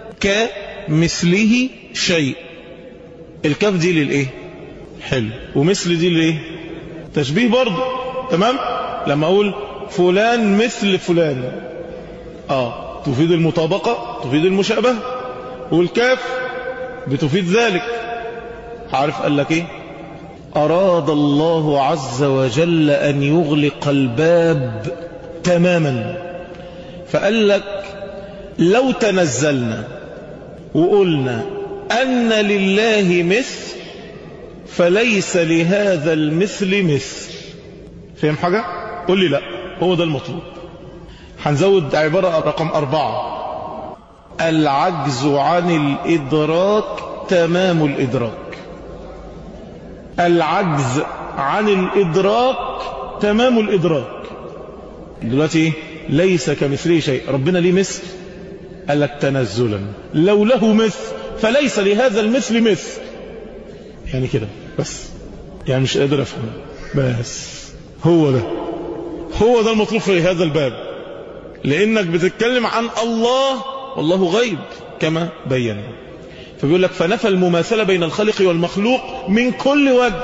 كمثله شيء الكاف دي للإيه حلو ومثل دي للإيه تشبيه برضه تمام لما أقول فلان مثل فلان آه تفيد المطابقة تفيد المشابهة والكاف بتفيد ذلك عارف قال لك ايه أراد الله عز وجل أن يغلق الباب تماما فقال لك لو تنزلنا وقلنا أن لله مثل فليس لهذا المثل مثل فهم حاجة؟ قل لي لا هو ده المطلوب هنزود عبارة رقم أربعة العجز عن الإدراك تمام الإدراك العجز عن الإدراك تمام الإدراك دلوقتي ليس كمثله شيء ربنا ليه مثل قال لك تنزلا لو له مثل فليس لهذا المثل مثل يعني كده بس يعني مش قادر افهم بس هو ده هو ده المطلوب في هذا الباب لانك بتتكلم عن الله والله غيب كما بينا فبيقول لك فنفى المماثلة بين الخالق والمخلوق من كل وجه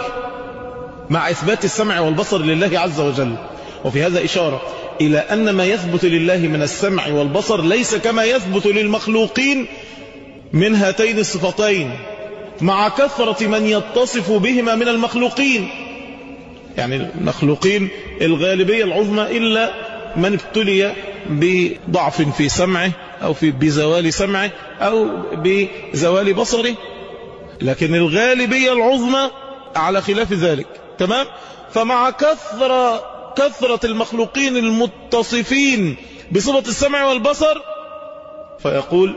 مع إثبات السمع والبصر لله عز وجل وفي هذا إشارة إلى أن ما يثبت لله من السمع والبصر ليس كما يثبت للمخلوقين من هاتين الصفتين مع كثرة من يتصف بهما من المخلوقين يعني المخلوقين الغالبية العظمى إلا من ابتلي بضعف في سمعه أو في بزوال سمعه أو بزوال بصره لكن الغالبية العظمى على خلاف ذلك تمام فمع كثرة كثرة المخلوقين المتصفين بصفة السمع والبصر فيقول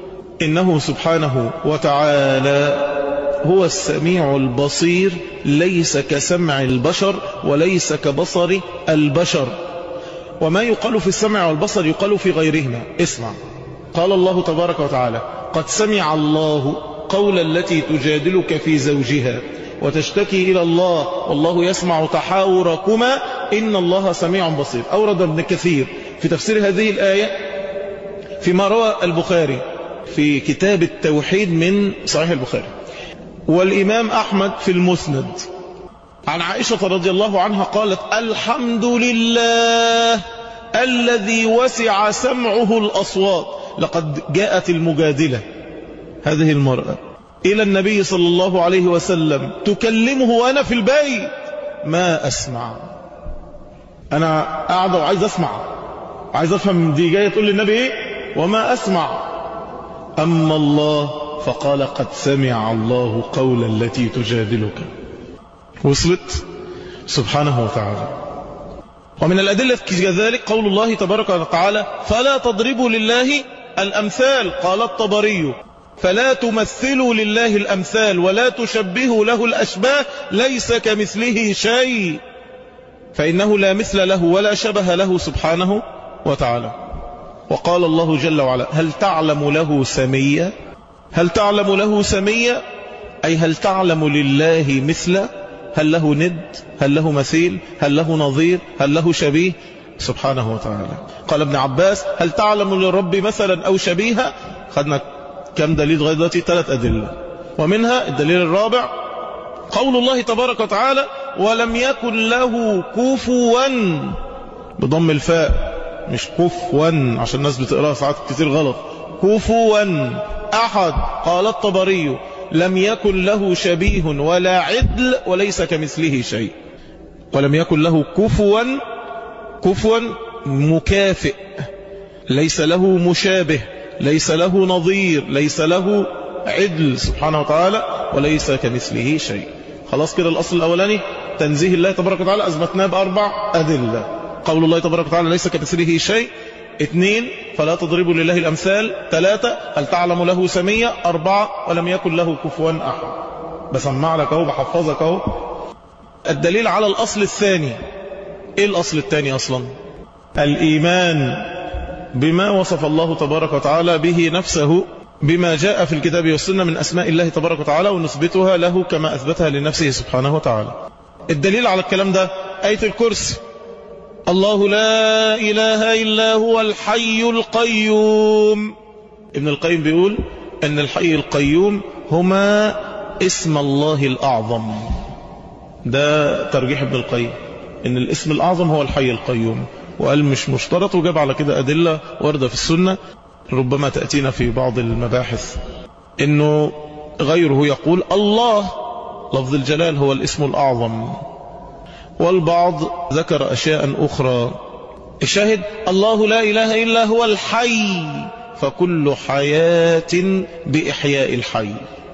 إنه سبحانه وتعالى هو السميع البصير ليس كسمع البشر وليس كبصر البشر وما يقال في السمع والبصر يقال في غيرهما اسمع قال الله تبارك وتعالى قد سمع الله قول التي تجادلك في زوجها وتشتكي إلى الله والله يسمع تحاوركما إن الله سميع بصير أورد ابن كثير في تفسير هذه الآية فيما روى البخاري في كتاب التوحيد من صحيح البخاري والإمام أحمد في المسند عن عائشة رضي الله عنها قالت الحمد لله الذي وسع سمعه الأصوات لقد جاءت المجادلة هذه المرأة إلى النبي صلى الله عليه وسلم تكلمه وأنا في البيت ما أسمع أنا قاعدة وعايز أسمع عايز أفهم دي جاية تقول للنبي إيه وما أسمع أما الله فقال قد سمع الله قول التي تجادلك وصلت سبحانه وتعالى ومن الأدلة كذلك قول الله تبارك وتعالى فلا تضربوا لله الأمثال قال الطبري فلا تمثلوا لله الأمثال ولا تشبهوا له الأشباه ليس كمثله شيء فإنه لا مثل له ولا شبه له سبحانه وتعالى وقال الله جل وعلا هل تعلم له سميا هل تعلم له سميا أي هل تعلم لله مثل هل له ند هل له مثيل هل له نظير هل له شبيه سبحانه وتعالى قال ابن عباس هل تعلم للرب مثلا أو شبيها خدنا كم دليل غير دلوقتي ثلاث أدلة ومنها الدليل الرابع قول الله تبارك وتعالى ولم يكن له كفوا بضم الفاء مش كفوا عشان الناس بتقراها ساعات كتير غلط كفوا أحد قال الطبري لم يكن له شبيه ولا عدل وليس كمثله شيء ولم يكن له كفوا كفوا مكافئ ليس له مشابه ليس له نظير ليس له عدل سبحانه وتعالى وليس كمثله شيء خلاص كده الأصل الأولاني تنزيه الله تبارك وتعالى أثبتناه بأربع أدلة قول الله تبارك وتعالى ليس كمثله شيء اثنين فلا تضربوا لله الأمثال ثلاثة هل تعلم له سمية أربعة ولم يكن له كفوا أحد بسمع لك اهو بحفظك اهو الدليل على الأصل الثاني ايه الأصل الثاني أصلا الإيمان بما وصف الله تبارك وتعالى به نفسه بما جاء في الكتاب والسنة من أسماء الله تبارك وتعالى ونثبتها له كما أثبتها لنفسه سبحانه وتعالى الدليل على الكلام ده آية الكرسي الله لا إله إلا هو الحي القيوم ابن القيم بيقول أن الحي القيوم هما اسم الله الأعظم ده ترجيح ابن القيم ان الاسم الأعظم هو الحي القيوم وقال مش مشترط وجاب على كده أدلة واردة في السنة ربما تأتينا في بعض المباحث انه غيره يقول الله لفظ الجلال هو الاسم الأعظم والبعض ذكر أشياء أخرى الشاهد الله لا إله إلا هو الحي فكل حياة بإحياء الحي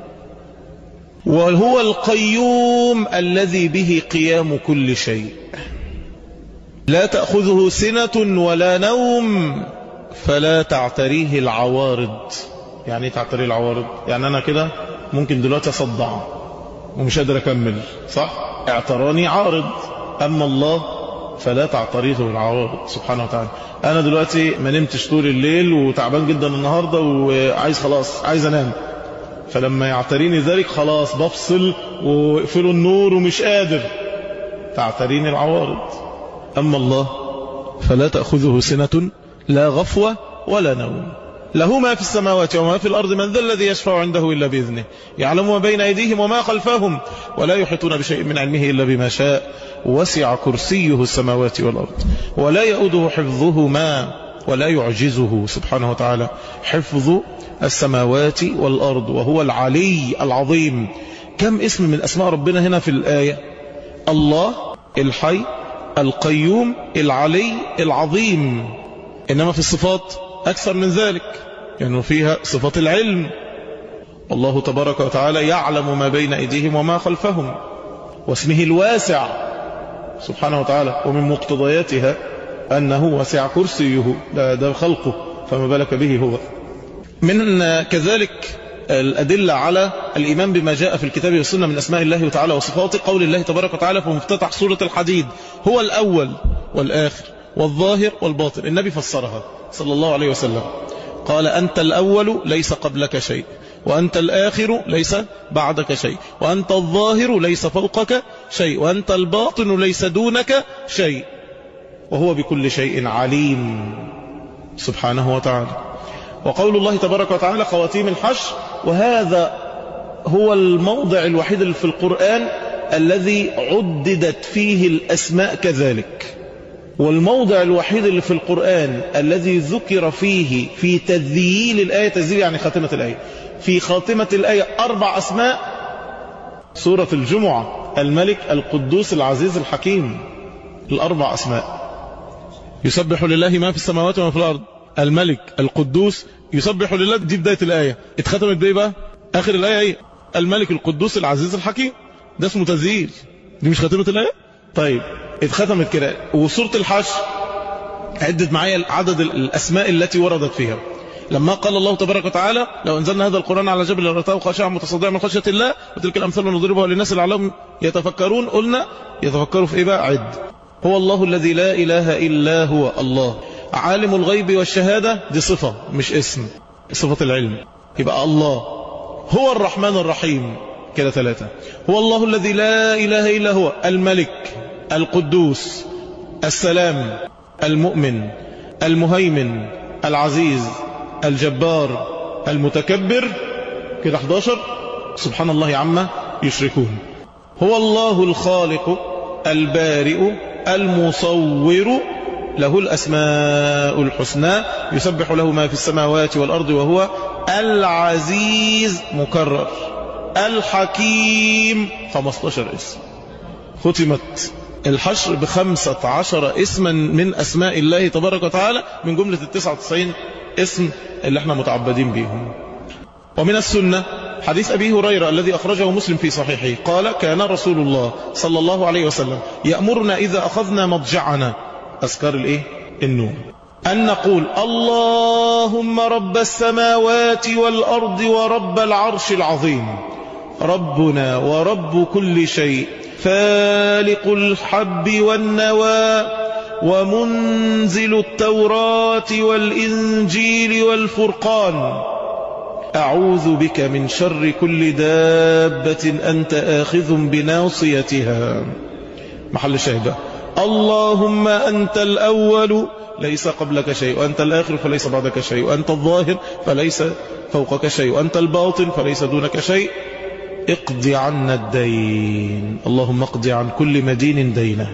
وهو القيوم الذي به قيام كل شيء لا تأخذه سنة ولا نوم فلا تعتريه العوارض يعني تعتريه العوارض يعني أنا كده ممكن دلوقتي أصدع ومش قادر أكمل صح اعتراني عارض أما الله فلا تعترضه العوارض سبحانه وتعالى أنا دلوقتي ما نمتش طول الليل وتعبان جدا النهاردة وعايز خلاص عايز أنام فلما يعتريني ذلك خلاص بفصل وقفلوا النور ومش قادر تعتريني العوارض أما الله فلا تأخذه سنة لا غفوة ولا نوم له ما في السماوات وما في الأرض من ذا الذي يشفع عنده إلا بإذنه يعلم ما بين أيديهم وما خلفهم ولا يحيطون بشيء من علمه إلا بما شاء وسع كرسيه السماوات والأرض ولا يؤده حفظهما ولا يعجزه سبحانه وتعالى حفظ السماوات والأرض وهو العلي العظيم كم اسم من أسماء ربنا هنا في الآية الله الحي القيوم العلي العظيم إنما في الصفات أكثر من ذلك يعني فيها صفات العلم الله تبارك وتعالى يعلم ما بين أيديهم وما خلفهم واسمه الواسع سبحانه وتعالى ومن مقتضياتها أنه وسع كرسيه ده, ده خلقه فما بالك به هو من كذلك الأدلة على الإيمان بما جاء في الكتاب والسنة من أسماء الله تعالى وصفاته قول الله تبارك وتعالى في مفتتح سورة الحديد هو الأول والآخر والظاهر والباطن النبي فسرها صلى الله عليه وسلم قال أنت الأول ليس قبلك شيء وأنت الآخر ليس بعدك شيء وأنت الظاهر ليس فوقك شيء وأنت الباطن ليس دونك شيء وهو بكل شيء عليم سبحانه وتعالى وقول الله تبارك وتعالى خواتيم الحشر وهذا هو الموضع الوحيد في القرآن الذي عددت فيه الأسماء كذلك والموضع الوحيد اللي في القرآن الذي ذكر فيه في تذييل الآية تذييل يعني خاتمة الآية في خاتمة الآية أربع أسماء سورة الجمعة الملك القدوس العزيز الحكيم الأربع أسماء يسبح لله ما في السماوات وما في الأرض الملك القدوس يسبح لله دي بداية الآية اتختمت بإيه بقى آخر الآية ايه الملك القدوس العزيز الحكيم ده اسمه تذييل دي مش خاتمة الآية طيب اتختمت كده وسورة الحشر عدت معايا عدد الأسماء التي وردت فيها لما قال الله تبارك وتعالى لو انزلنا هذا القرآن على جبل لرأته خاشعا متصدعا من خشية الله وتلك الأمثال نضربها للناس لعلهم يتفكرون قلنا يتفكروا في ايه بقى عد هو الله الذي لا إله إلا هو الله عالم الغيب والشهادة دي صفة مش اسم صفة العلم يبقى الله هو الرحمن الرحيم كده ثلاثة هو الله الذي لا إله إلا هو الملك القدوس السلام المؤمن المهيمن العزيز الجبار المتكبر كده 11 سبحان الله عما يشركون هو الله الخالق البارئ المصور له الأسماء الحسنى يسبح له ما في السماوات والأرض وهو العزيز مكرر الحكيم 15 اسم ختمت الحشر بخمسة عشر اسما من أسماء الله تبارك وتعالى من جملة التسعة وتسعين اسم اللي احنا متعبدين بيهم ومن السنة حديث أبي هريرة الذي أخرجه مسلم في صحيحه قال كان رسول الله صلى الله عليه وسلم يأمرنا إذا أخذنا مضجعنا أذكار الإيه؟ النوم أن نقول اللهم رب السماوات والأرض ورب العرش العظيم ربنا ورب كل شيء فالق الحب والنوى ومنزل التوراة والإنجيل والفرقان أعوذ بك من شر كل دابة أنت آخذ بناصيتها محل شهبة اللهم أنت الأول ليس قبلك شيء وأنت الآخر فليس بعدك شيء وأنت الظاهر فليس فوقك شيء وأنت الباطن فليس دونك شيء اقض عنا الدين اللهم اقض عن كل مدين دينه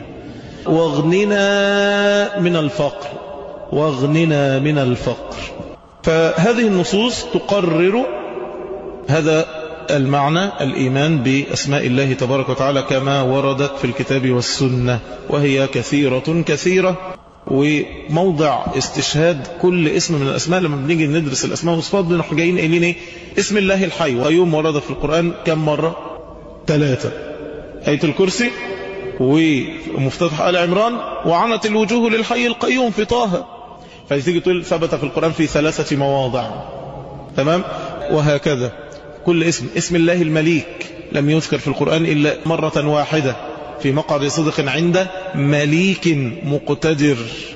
واغننا من الفقر واغننا من الفقر فهذه النصوص تقرر هذا المعنى الإيمان بأسماء الله تبارك وتعالى كما وردت في الكتاب والسنة وهي كثيرة كثيرة وموضع استشهاد كل اسم من الأسماء لما بنيجي ندرس الأسماء والصفات بنروح جايين قايلين ايه اسم الله الحي ويوم ورد في القرآن كم مرة ثلاثة آية الكرسي ومفتتح آل عمران وعنت الوجوه للحي القيوم في طه فتيجي تقول ثبت في القرآن في ثلاثة مواضع تمام وهكذا كل اسم اسم الله المليك لم يذكر في القرآن إلا مرة واحدة في مقعد صدق عند مليك مقتدر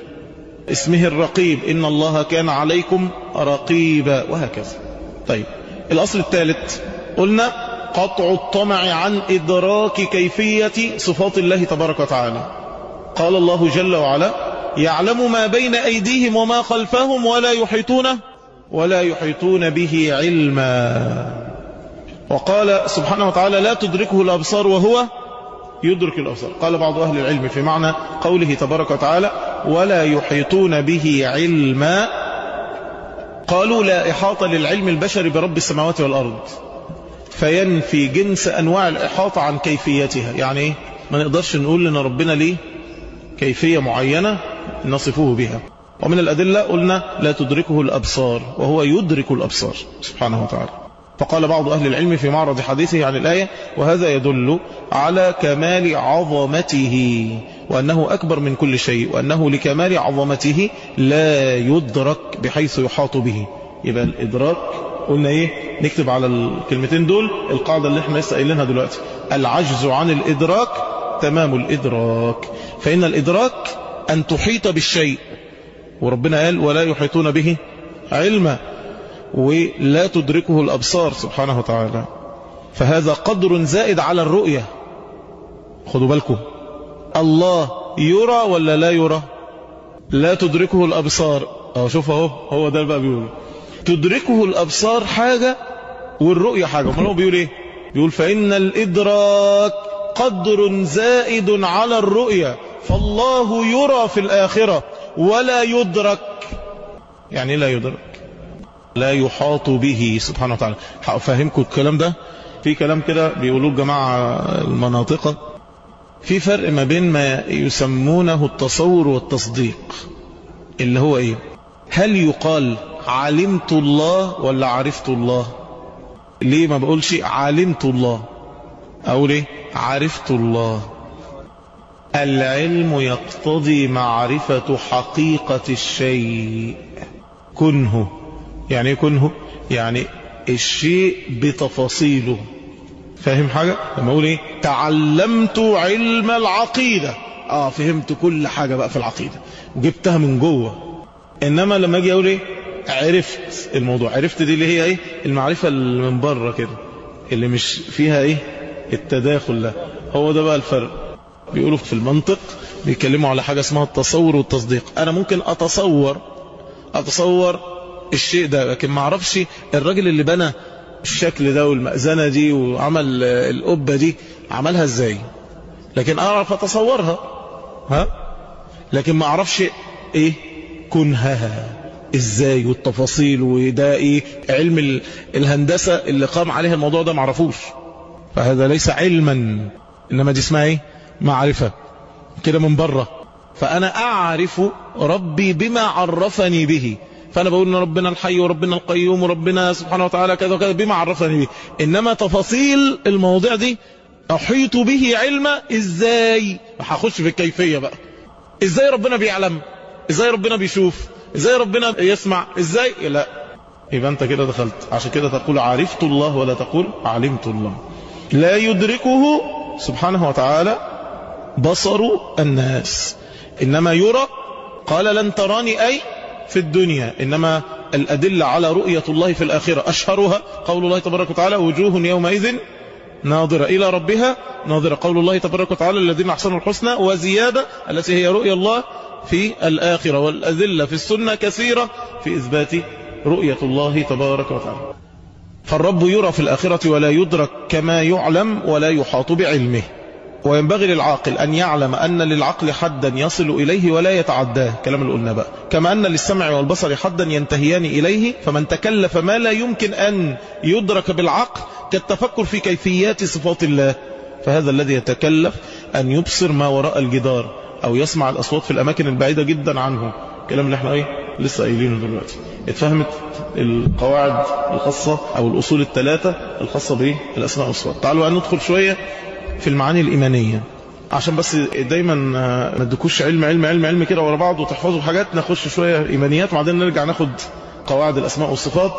اسمه الرقيب إن الله كان عليكم رقيبا وهكذا طيب الأصل الثالث قلنا قطع الطمع عن إدراك كيفية صفات الله تبارك وتعالى قال الله جل وعلا يعلم ما بين أيديهم وما خلفهم ولا يحيطون ولا يحيطون به علما وقال سبحانه وتعالى لا تدركه الأبصار وهو يدرك الأبصار قال بعض أهل العلم في معنى قوله تبارك وتعالى ولا يحيطون به علما قالوا لا إحاطة للعلم البشري برب السماوات والأرض فينفي جنس أنواع الإحاطة عن كيفيتها يعني إيه؟ ما نقدرش نقول لنا ربنا ليه كيفية معينة نصفه بها ومن الأدلة قلنا لا تدركه الأبصار وهو يدرك الأبصار سبحانه وتعالى فقال بعض أهل العلم في معرض حديثه عن الآية وهذا يدل على كمال عظمته وأنه أكبر من كل شيء وأنه لكمال عظمته لا يدرك بحيث يحاط به يبقى الإدراك قلنا إيه نكتب على الكلمتين دول القاعدة اللي احنا لسه قايلينها دلوقتي العجز عن الإدراك تمام الإدراك فإن الإدراك أن تحيط بالشيء وربنا قال ولا يحيطون به علما ولا تدركه الأبصار سبحانه وتعالى فهذا قدر زائد على الرؤية خدوا بالكم الله يرى ولا لا يرى لا تدركه الأبصار أو شوف اهو هو ده بقى بيقول تدركه الأبصار حاجة والرؤية حاجة ما هو بيقول ايه بيقول فإن الإدراك قدر زائد على الرؤية فالله يرى في الآخرة ولا يدرك يعني لا يدرك لا يحاط به سبحانه وتعالى هفهمكم الكلام ده في كلام كده بيقولوه الجماعة المناطقة في فرق ما بين ما يسمونه التصور والتصديق اللي هو ايه هل يقال علمت الله ولا عرفت الله ليه ما بقولش علمت الله اقول ايه عرفت الله العلم يقتضي معرفة حقيقة الشيء كنه يعني ايه كنه يعني الشيء بتفاصيله فاهم حاجة لما اقول ايه تعلمت علم العقيدة اه فهمت كل حاجة بقى في العقيدة وجبتها من جوه انما لما اجي اقول ايه عرفت الموضوع عرفت دي اللي هي ايه المعرفة اللي من بره كده اللي مش فيها ايه التداخل ده هو ده بقى الفرق بيقولوا في المنطق بيتكلموا على حاجة اسمها التصور والتصديق انا ممكن اتصور اتصور الشيء ده لكن ما اعرفش الراجل اللي بنى الشكل ده والمأذنة دي وعمل القبة دي عملها ازاي لكن اعرف اتصورها ها لكن ما اعرفش ايه كنهها ازاي والتفاصيل وده ايه علم الهندسة اللي قام عليها الموضوع ده معرفوش فهذا ليس علما انما دي اسمها ايه معرفة كده من بره فانا اعرف ربي بما عرفني به فانا بقول ان ربنا الحي وربنا القيوم وربنا سبحانه وتعالى كذا وكذا بما عرفني به انما تفاصيل المواضيع دي احيط به علما ازاي هخش في الكيفية بقى ازاي ربنا بيعلم ازاي ربنا بيشوف ازاي ربنا يسمع ازاي لا يبقى انت كده دخلت عشان كده تقول عرفت الله ولا تقول علمت الله لا يدركه سبحانه وتعالى بصر الناس انما يرى قال لن تراني اي في الدنيا إنما الأدلة على رؤية الله في الآخرة أشهرها قول الله تبارك وتعالى وجوه يومئذ ناظرة إلى ربها ناظرة قول الله تبارك وتعالى الذين أحسنوا الحسنى وزيادة التي هي رؤية الله في الآخرة والأدلة في السنة كثيرة في إثبات رؤية الله تبارك وتعالى فالرب يرى في الآخرة ولا يدرك كما يعلم ولا يحاط بعلمه وينبغي للعاقل أن يعلم أن للعقل حدا يصل إليه ولا يتعداه كلام اللي قلنا بقى كما أن للسمع والبصر حدا ينتهيان إليه فمن تكلف ما لا يمكن أن يدرك بالعقل كالتفكر في كيفيات صفات الله فهذا الذي يتكلف أن يبصر ما وراء الجدار أو يسمع الأصوات في الأماكن البعيدة جدا عنه كلام اللي احنا ايه لسه قايلينه دلوقتي اتفهمت القواعد الخاصة أو الأصول الثلاثة الخاصة بالأسماء والصفات تعالوا ندخل شوية في المعاني الإيمانية عشان بس دايما ما ادكوش علم علم علم علم كده ورا بعض وتحفظوا حاجات نخش شوية إيمانيات وبعدين نرجع ناخد قواعد الأسماء والصفات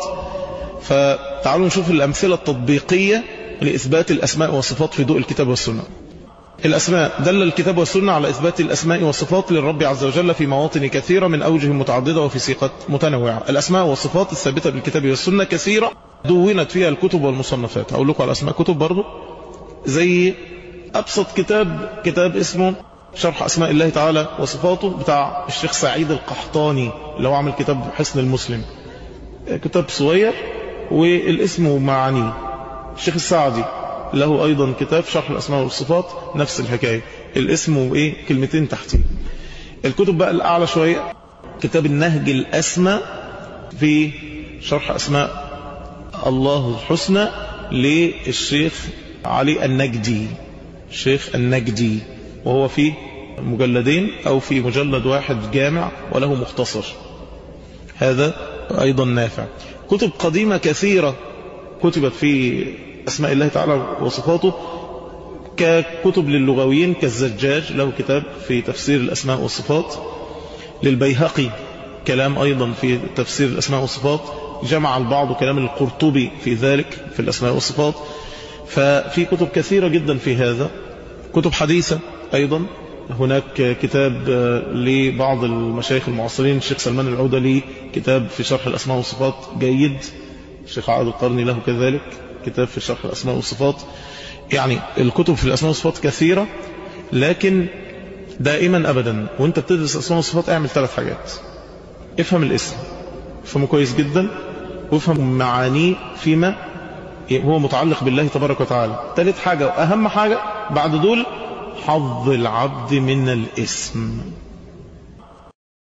فتعالوا نشوف الأمثلة التطبيقية لإثبات الأسماء والصفات في ضوء الكتاب والسنة الأسماء دل الكتاب والسنة على إثبات الأسماء والصفات للرب عز وجل في مواطن كثيرة من أوجه متعددة وفي سيقات متنوعة الأسماء والصفات الثابتة بالكتاب والسنة كثيرة دونت فيها الكتب والمصنفات أقول لكم على أسماء كتب برضو زي أبسط كتاب كتاب اسمه شرح أسماء الله تعالى وصفاته بتاع الشيخ سعيد القحطاني اللي هو عمل كتاب حسن المسلم كتاب صغير والاسم معانيه الشيخ السعدي له أيضا كتاب شرح الأسماء والصفات نفس الحكاية الاسم وإيه كلمتين تحتيه الكتب بقى الأعلى شوية كتاب النهج الأسمى في شرح أسماء الله الحسنى للشيخ علي النجدي الشيخ النجدي وهو في مجلدين أو في مجلد واحد جامع وله مختصر هذا أيضا نافع كتب قديمة كثيرة كتبت في أسماء الله تعالى وصفاته ككتب للغويين كالزجاج له كتاب في تفسير الأسماء والصفات للبيهقي كلام أيضا في تفسير الأسماء والصفات جمع البعض كلام القرطبي في ذلك في الأسماء والصفات ففي كتب كثيرة جدا في هذا كتب حديثة أيضا هناك كتاب لبعض المشايخ المعاصرين الشيخ سلمان العودة لي كتاب في شرح الأسماء والصفات جيد الشيخ عائد القرني له كذلك كتاب في شرح الأسماء والصفات يعني الكتب في الأسماء والصفات كثيرة لكن دائما أبدا وانت بتدرس الأسماء والصفات اعمل ثلاث حاجات افهم الاسم افهمه كويس جدا وافهم معانيه فيما هو متعلق بالله تبارك وتعالى ثالث حاجة وأهم حاجة بعد دول حظ العبد من الاسم